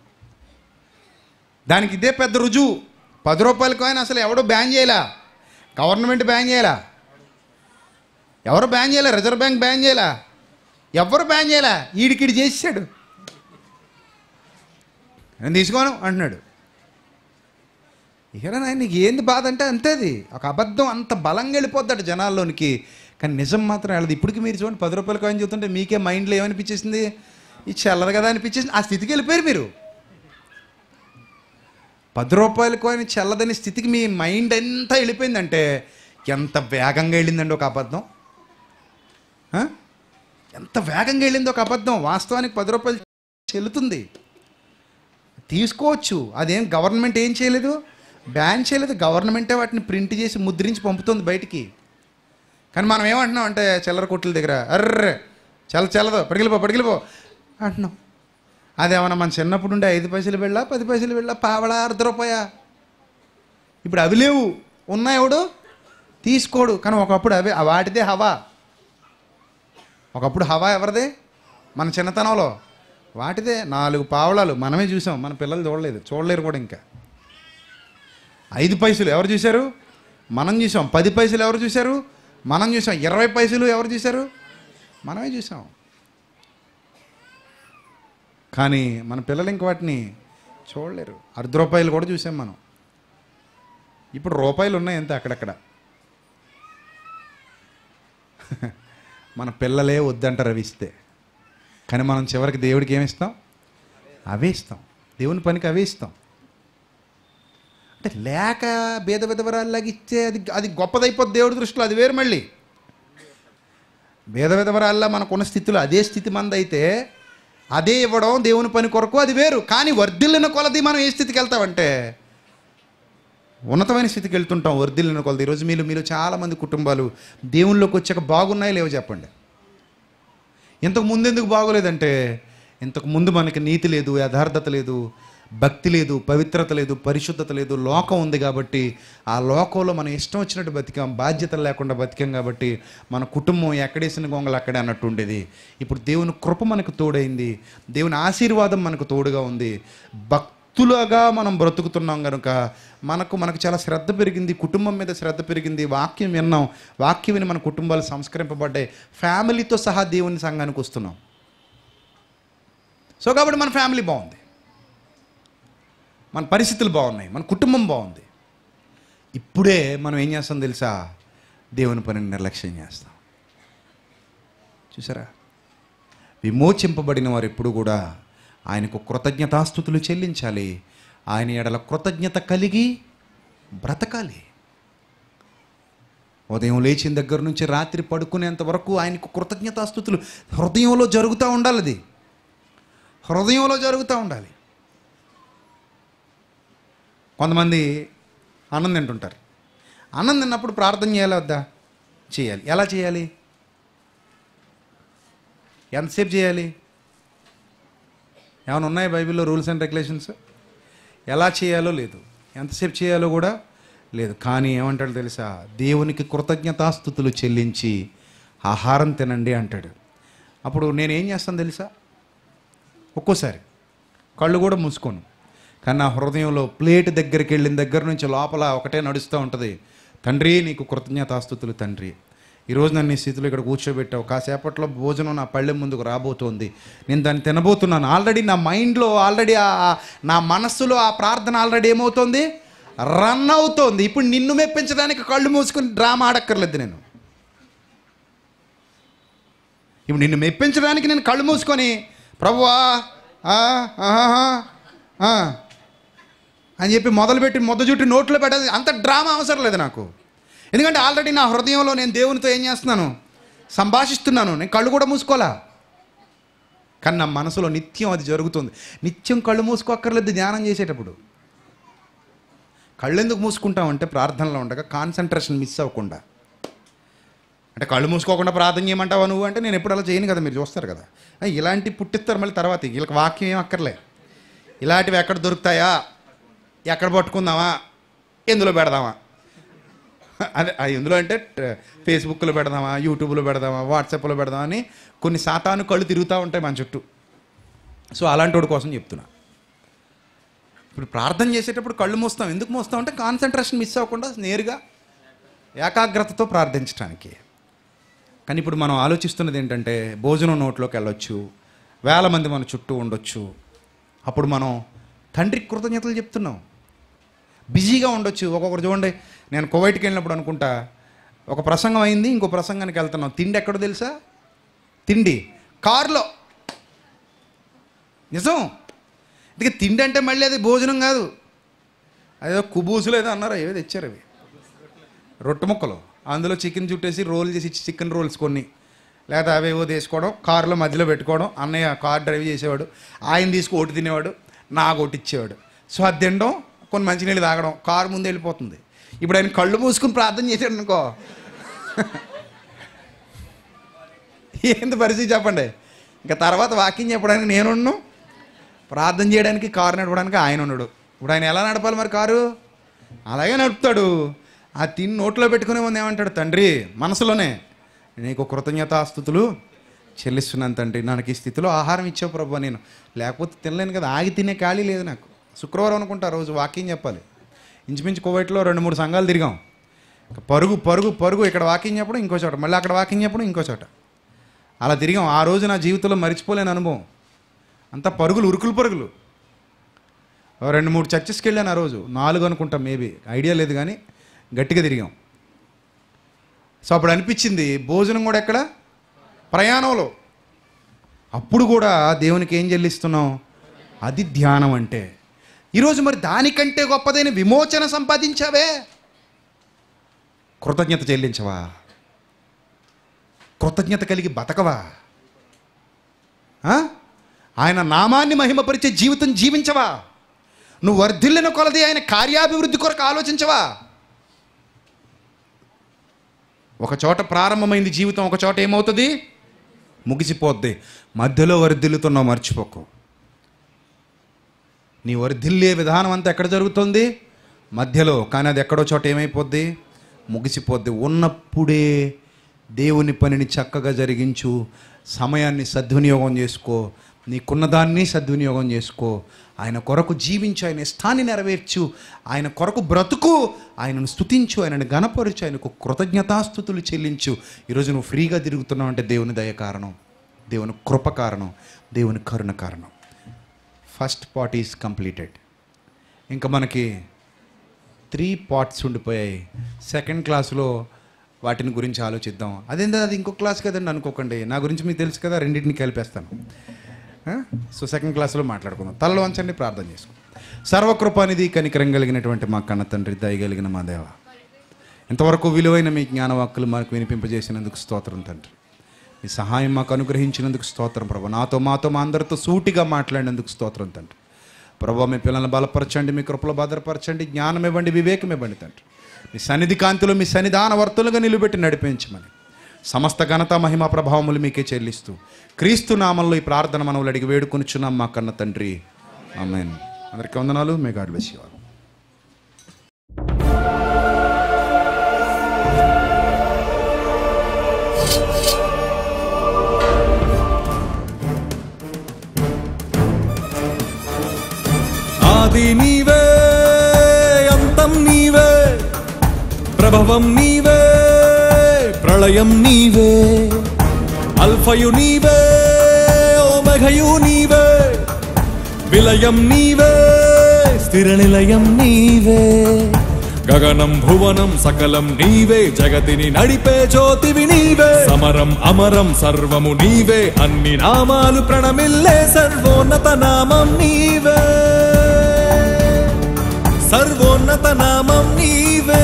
దానికి ఇదే పెద్ద రుజువు పది రూపాయల కాయిన్ అసలు ఎవడో బ్యాన్ చేయలా గవర్నమెంట్ బ్యాన్ చేయలా ఎవరు బ్యాన్ చేయలే రిజర్వ్ బ్యాంక్ బ్యాన్ చేయలా ఎవరు బ్యాన్ చేయలా ఈడికిడి చేసాడు నేను తీసుకోను అంటున్నాడు ఇక నాయన నీకు ఏంది బాధ అంటే అంతే అది ఒక అబద్ధం అంత బలంగా వెళ్ళిపోద్దట జనాల్లోనికి కానీ నిజం మాత్రం వెళ్ళదు ఇప్పటికి మీరు చూడండి పది రూపాయల కాయిన్ చూస్తుంటే మీకే మైండ్లో ఏమనిపించేసింది ఇది చల్లదు కదా అనిపించేసింది ఆ స్థితికి వెళ్ళిపోయారు మీరు పది రూపాయల కాయిన్ చల్లదని స్థితికి మీ మైండ్ ఎంత వెళ్ళిపోయిందంటే ఎంత వేగంగా వెళ్ళిందండి ఒక అబద్ధం ఆ? ఎంత వేగంగా వెళ్ళింది ఒక అబద్ధం వాస్తవానికి పది రూపాయలు చెల్లుతుంది తీసుకోవచ్చు అదేం గవర్నమెంట్ ఏం చేయలేదు బ్యాన్ చేయలేదు గవర్నమెంటే వాటిని ప్రింట్ చేసి ముద్రించి పంపుతుంది బయటికి కానీ మనం ఏమంటున్నాం అంటే చిల్లర కొట్ల దగ్గర అర్రే చల్ల చల్లదు పడిగిలిపో పడిగిలిపో అంటున్నాం అదేమన్నా మన చిన్నప్పుడు ఉండే ఐదు పైసలు వెళ్ళా పది పైసలు వెళ్ళా పావడా అర్ధ రూపాయ ఇప్పుడు అవి లేవు ఉన్నాయి ఎవడు తీసుకోడు కానీ ఒకప్పుడు అవి ఆ వాటిదే హవా ఒకప్పుడు హవా ఎవరిదే మన చిన్నతనంలో వాటిదే నాలుగు పావలాలు మనమే చూసాం మన పిల్లలు చూడలేదు చూడలేరు కూడా ఇంకా ఐదు పైసలు ఎవరు చూశారు మనం చూసాం పది పైసలు ఎవరు చూశారు మనం చూసాం ఇరవై పైసలు ఎవరు చూశారు మనమే చూసాం కానీ మన పిల్లలు ఇంక వాటిని చూడలేరు అర్ధ రూపాయలు కూడా చూసాం మనం ఇప్పుడు రూపాయలు ఉన్నాయి అంతే అక్కడక్కడ మన పిల్లలే వద్దంటారు అవి ఇస్తే కానీ మనం చివరికి దేవుడికి ఏమి ఇస్తాం అవే ఇస్తాం దేవుని పనికి అవే ఇస్తాం అంటే లేక భేద విధవరాల్లాగా ఇచ్చే అది అది గొప్పదైపోద్ది దేవుడి దృష్టిలో అది వేరు మళ్ళీ భేద విధవరాల్లా మనకున్న స్థితిలో అదే స్థితి మందైతే అదే ఇవ్వడం దేవుని పని కొరకు అది వేరు కానీ వర్ధిల్లిన కొలది మనం ఏ స్థితికి వెళ్తామంటే ఉన్నతమైన స్థితికి వెళ్తుంటాం వర్ధిల్లిన కొలది ఈరోజు మీరు మీరు చాలామంది కుటుంబాలు దేవుళ్ళలోకి వచ్చాక బాగున్నాయి లేవో చెప్పండి ఇంతకు ముందు ఎందుకు బాగోలేదంటే ఇంతకు ముందు మనకి నీతి లేదు యథార్థత లేదు భక్తి లేదు పవిత్రత లేదు పరిశుద్ధత లేదు లోకం ఉంది కాబట్టి ఆ లోకంలో మనం ఇష్టం వచ్చినట్టు బతికాం బాధ్యతలు లేకుండా బతికాం కాబట్టి మన కుటుంబం ఎక్కడేసిన గొంగలు అక్కడే అన్నట్టు ఉండేది ఇప్పుడు దేవుని కృప మనకు తోడైంది దేవుని ఆశీర్వాదం మనకు తోడుగా ఉంది భక్తులుగా మనం బ్రతుకుతున్నాం కనుక మనకు మనకు చాలా శ్రద్ధ పెరిగింది కుటుంబం మీద శ్రద్ధ పెరిగింది వాక్యం విన్నాం వాక్యం విని మన కుటుంబాలు సంస్కరింపబడ్డాయి ఫ్యామిలీతో సహా దేవుని సంఘానికి వస్తున్నాం సో కాబట్టి మన ఫ్యామిలీ బాగుంది మన పరిస్థితులు బాగున్నాయి మన కుటుంబం బాగుంది ఇప్పుడే మనం ఏం చేస్తాం తెలుసా దేవుని పనిని నిర్లక్ష్యం చేస్తాం చూసారా విమోచింపబడిన వారు ఎప్పుడు కూడా ఆయనకు కృతజ్ఞతాస్థుతులు చెల్లించాలి ఆయన ఎడల కృతజ్ఞత కలిగి బ్రతకాలి ఉదయం లేచిన దగ్గర నుంచి రాత్రి పడుకునేంత వరకు ఆయనకు కృతజ్ఞతాస్థుతులు హృదయంలో జరుగుతూ ఉండాలి అది హృదయంలో జరుగుతూ ఉండాలి కొంతమంది అన్నం తింటుంటారు అన్నం తిన్నప్పుడు ప్రార్థన చేయాలి వద్దా చేయాలి ఎలా చేయాలి ఎంతసేపు చేయాలి ఏమైనా ఉన్నాయి బైబిల్లో రూల్స్ అండ్ రెగ్యులేషన్స్ ఎలా చేయాలో లేదు ఎంతసేపు చేయాలో కూడా లేదు కానీ ఏమంటాడు తెలుసా దేవునికి కృతజ్ఞతాస్థుతులు చెల్లించి ఆహారం తినండి అంటాడు అప్పుడు నేనేం చేస్తాను తెలుసా ఒక్కోసారి కళ్ళు కూడా మూసుకోను కానీ నా హృదయంలో ప్లేట్ దగ్గరికి వెళ్ళిన దగ్గర నుంచి లోపల ఒకటే నడుస్తూ ఉంటుంది తండ్రి నీకు కృతజ్ఞతాస్థుతులు తండ్రి ఈరోజు నన్ను ఈ స్థితిలో ఇక్కడ కూర్చోబెట్టావు కాసేపట్లో భోజనం నా పళ్ళెం ముందుకు రాబోతోంది నేను దాన్ని తినబోతున్నాను ఆల్రెడీ నా మైండ్లో ఆల్రెడీ ఆ- నా మనస్సులో ఆ ప్రార్థన ఆల్రెడీ ఏమవుతోంది రన్ అవుతోంది ఇప్పుడు నిన్ను మెప్పించడానికి కళ్ళు మూసుకుని డ్రామా ఆడక్కర్లేదు నేను ఇప్పుడు నిన్ను మెప్పించడానికి నేను కళ్ళు మూసుకొని ప్రభువా ఆ, ఆహాహా, ఆ, అని చెప్పి మొదలుపెట్టి మొదలు చుట్టి నోట్లో పెట్టేది అంత డ్రామా అవసరం లేదు నాకు ఎందుకంటే ఆల్రెడీ నా హృదయంలో నేను దేవునితో ఏం చేస్తున్నాను సంభాషిస్తున్నాను నేను కళ్ళు కూడా మూసుకోవాలా కానీ నా మనసులో నిత్యం అది జరుగుతుంది నిత్యం కళ్ళు మూసుకోక్కర్లేదు ధ్యానం చేసేటప్పుడు కళ్ళు ఎందుకు మూసుకుంటామంటే ప్రార్థనలో ఉండగా కాన్సన్ట్రేషన్ మిస్ అవ్వకుండా అంటే కళ్ళు మూసుకోకుండా ప్రార్థన చేయమంటావా నువ్వు అంటే నేను ఎప్పుడు అలా చేయను కదా మీరు చూస్తారు కదా ఆ, ఇలాంటి పుట్టిస్తారు మళ్ళీ తర్వాత వీళ్ళకి వాక్యం ఏం అక్కర్లే ఇలాంటివి ఎక్కడ దొరుకుతాయా ఎక్కడ పట్టుకుందామా ఎందులో పెడదామా అదే ఆ ఎందులో అంటే ట- ఫేస్బుక్లో పెడదామా యూట్యూబ్లో పెడదామా వాట్సాప్లో పెడదామా అని కొన్ని శాతాను కళ్ళు తిరుగుతూ ఉంటాయి మన చుట్టూ సో అలాంటి వాడి కోసం చెప్తున్నా ఇప్పుడు ప్రార్థన చేసేటప్పుడు కళ్ళు మూస్తాం ఎందుకు మూస్తాం అంటే కాన్సన్ట్రేషన్ మిస్ అవ్వకుండా నేరుగా ఏకాగ్రతతో ప్రార్థించడానికి కానీ ఇప్పుడు మనం ఆలోచిస్తున్నది ఏంటంటే భోజనం నోట్లోకి వెళ్ళొచ్చు వేల మంది మన చుట్టూ ఉండొచ్చు అప్పుడు మనం తండ్రికి కృతజ్ఞతలు చెప్తున్నాం బిజీగా ఉండొచ్చు ఒక్కొక్కరు చూడండి నేను కువైట్కి వెళ్ళినప్పుడు అనుకుంటా ఒక ప్రసంగం అయింది ఇంకో ప్రసంగానికి వెళ్తున్నాం తిండి ఎక్కడో తెలుసా తిండి కారులో నిజం అందుకే తిండి అంటే మళ్ళీ అది భోజనం కాదు అదేదో కుబూసులు ఏదో అన్నారు ఏదో తెచ్చారు అవి రొట్టె ముక్కలు అందులో చికెన్ చుట్టేసి రోల్ చేసి చికెన్ రోల్స్ కొన్ని లేకపోతే అవి ఏవో తీసుకోవడం కారులో మధ్యలో పెట్టుకోవడం అన్నయ్య కార్ డ్రైవ్ చేసేవాడు ఆయన తీసుకు ఓటు తినేవాడు నాకు ఒకటి ఇచ్చేవాడు సో అది తినడం కొన్ని మంచినీళ్ళు తాగడం కారు ముందు వెళ్ళిపోతుంది ఇప్పుడు ఆయన కళ్ళు మూసుకుని ప్రార్థన చేశాడు అనుకో ఏంది పరిస్థితి చెప్పండి ఇంకా తర్వాత వాకింగ్ చెప్పడానికి నేనున్నాను ప్రార్థన చేయడానికి కారు నడపడానికి ఆయన ఉన్నాడు ఇప్పుడు ఆయన ఎలా నడపాలి మరి కారు అలాగే నడుపుతాడు ఆ తిని నోట్లో పెట్టుకునే ముందు ఏమంటాడు తండ్రి మనసులోనే నీకు కృతజ్ఞతాస్థుతులు చెల్లిస్తున్నాను తండ్రి నాకు ఈ స్థితిలో ఆహారం ఇచ్చావు ప్రభు నేను లేకపోతే తినలేను కదా ఆగి తినే ఖాళీ లేదు నాకు శుక్రవారం అనుకుంటా ఆ రోజు వాకింగ్ చెప్పాలి ఇంచుమించు కువైట్లో రెండు మూడు సంఘాలు తిరిగాం ఇక పరుగు పరుగు పరుగు ఇక్కడ వాకింగ్ చెప్పడం ఇంకో చోట మళ్ళీ అక్కడ వాకింగ్ చెప్పడం ఇంకో చోట అలా తిరిగాం ఆ రోజు నా జీవితంలో మర్చిపోలేని అనుభవం అంతా పరుగులు ఉరుకులు పరుగులు ఓ రెండు మూడు చర్చెస్కి వెళ్ళాను ఆ రోజు నాలుగు అనుకుంటాం మేబీ ఐడియా లేదు కానీ గట్టిగా తిరిగాం సో అప్పుడు అనిపించింది భోజనం కూడా ఎక్కడ ప్రయాణంలో అప్పుడు కూడా దేవునికి ఏం చెల్లిస్తున్నాం అది ధ్యానం అంటే ఈరోజు మరి దానికంటే గొప్పదైన విమోచన సంపాదించావే కృతజ్ఞత చెల్లించవా కృతజ్ఞత కలిగి బతకవా ఆ? ఆయన నామాన్ని మహిమపరిచే జీవితం జీవించవా నువ్వు వర్ధిల్లిన కొలది ఆయన కార్యాభివృద్ధి కొరకు ఆలోచించవా ఒక చోట ప్రారంభమైంది జీవితం ఒక చోట ఏమవుతుంది ముగిసిపోద్ది మధ్యలో వర్ధిల్లుతున్నావు మర్చిపోకు నీ వర్ధిల్లే విధానం అంతా ఎక్కడ జరుగుతుంది మధ్యలో కానీ అది ఎక్కడో చోట ఏమైపోద్ది ముగిసిపోద్ది ఉన్నప్పుడే దేవుని పనిని చక్కగా జరిగించు సమయాన్ని సద్వినియోగం చేసుకో నీకున్న దాన్ని సద్వినియోగం చేసుకో ఆయన కొరకు జీవించు ఆయన ఇష్టాన్ని నెరవేర్చు ఆయన కొరకు బ్రతుకు ఆయనను స్తుతించు ఆయనను గణపరచు ఆయనకు కృతజ్ఞతాస్థుతులు చెల్లించు ఈరోజు నువ్వు ఫ్రీగా తిరుగుతున్నావు అంటే దేవుని దయ కారణం దేవుని కృప కారణం దేవుని కరుణ కారణం ఫస్ట్ పార్ట్ ఈజ్ కంప్లీటెడ్ ఇంకా మనకి త్రీ పార్ట్స్ ఉండిపోయాయి సెకండ్ క్లాస్లో వాటిని గురించి ఆలోచిద్దాం అదేందా అది ఇంకో క్లాస్ కదండి అనుకోకండి నా గురించి మీకు తెలుసు కదా రెండింటిని కలిపేస్తాను ఆ? సో సెకండ్ క్లాస్లో మాట్లాడుకుందాం తలలో వంచండి ప్రార్థన చేసుకుందాం సర్వకృపానిధి కనికరం కలిగినటువంటి మా కన్న తండ్రి దయగలిగిన మా దేవ ఇంతవరకు విలువైన మీ జ్ఞానవాక్కులు మాకు వినిపింపజేసినందుకు స్తోత్రం తండ్రి మీ సహాయం మాకు అనుగ్రహించినందుకు స్తోత్రం ప్రభు నాతో మాతో మా అందరితో సూటిగా మాట్లాడినందుకు స్తోత్రం తండ్రి ప్రభు మీ పిల్లల్ని బలపరచండి మీ కృపలో భద్రపరచండి జ్ఞానం ఇవ్వండి వివేకం ఇవ్వండి తండ్రి మీ సన్నిధి కాంతిలో మీ సన్నిధాన వర్తులుగా నిలబెట్టి నడిపించమని సమస్త ఘనత మహిమ ప్రభావములు మీకే చెల్లిస్తూ క్రీస్తు నామంలో ఈ ప్రార్థన మనవులు అడిగి వేడుకొనిచున్నాం మా కన్న తండ్రి ఆమెన్ అందరికీ వందనాలు may God bless you all ఆది నీవే అంతం నీవే ప్రభవం నీవే ప్రళ ప్రళయం నీవే అల్ఫయు నీవే ఓమఘయు నీవే విలయం నీవే స్థిర నిలయం నీవే గగనం భువనం సకలం నీవే జగతిని నడిపే జ్యోతివి నీవే సమరం అమరం సర్వము నీవే అన్ని నామాలు ప్రణమిల్లే సర్వోన్నత నామం నీవే సర్వోన్నత నామం నీవే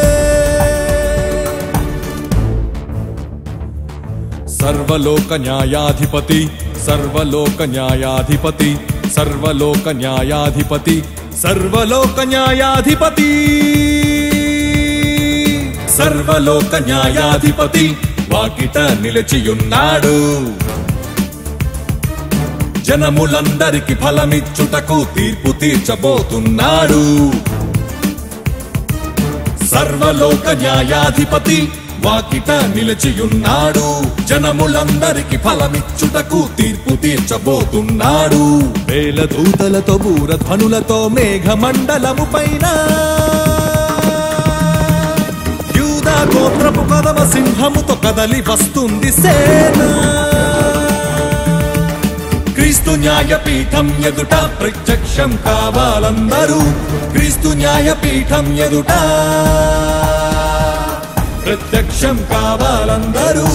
సర్వలోక న్యాయాధిపతి సర్వలోక న్యాయాధిపతి సర్వలోక న్యాయాధిపతి సర్వలోక న్యాయాధిపతి సర్వలోక న్యాయాధిపతి వాకిట నిలిచియున్నాడు జనములందరికి ఫలమిచ్చుటకు తీర్పు తీర్చబోతున్నాడు సర్వలోక న్యాయాధిపతి వాకిట నిలిచియున్నాడు జనములందరికి ఫలమిచ్చుటకు తీర్పు తీర్చబోతున్నాడు వేల దూతలతో బూరధ్వనులతో మేఘమండలము పైన యూదా గోత్రపు కదమ సింహముతో కదలి వస్తుంది సేన క్రీస్తు న్యాయపీఠం ఎదుట ప్రత్యక్షం కావాలందరూ క్రీస్తు న్యాయపీఠం ఎదుట ప్రత్యక్షం కావాలందరూ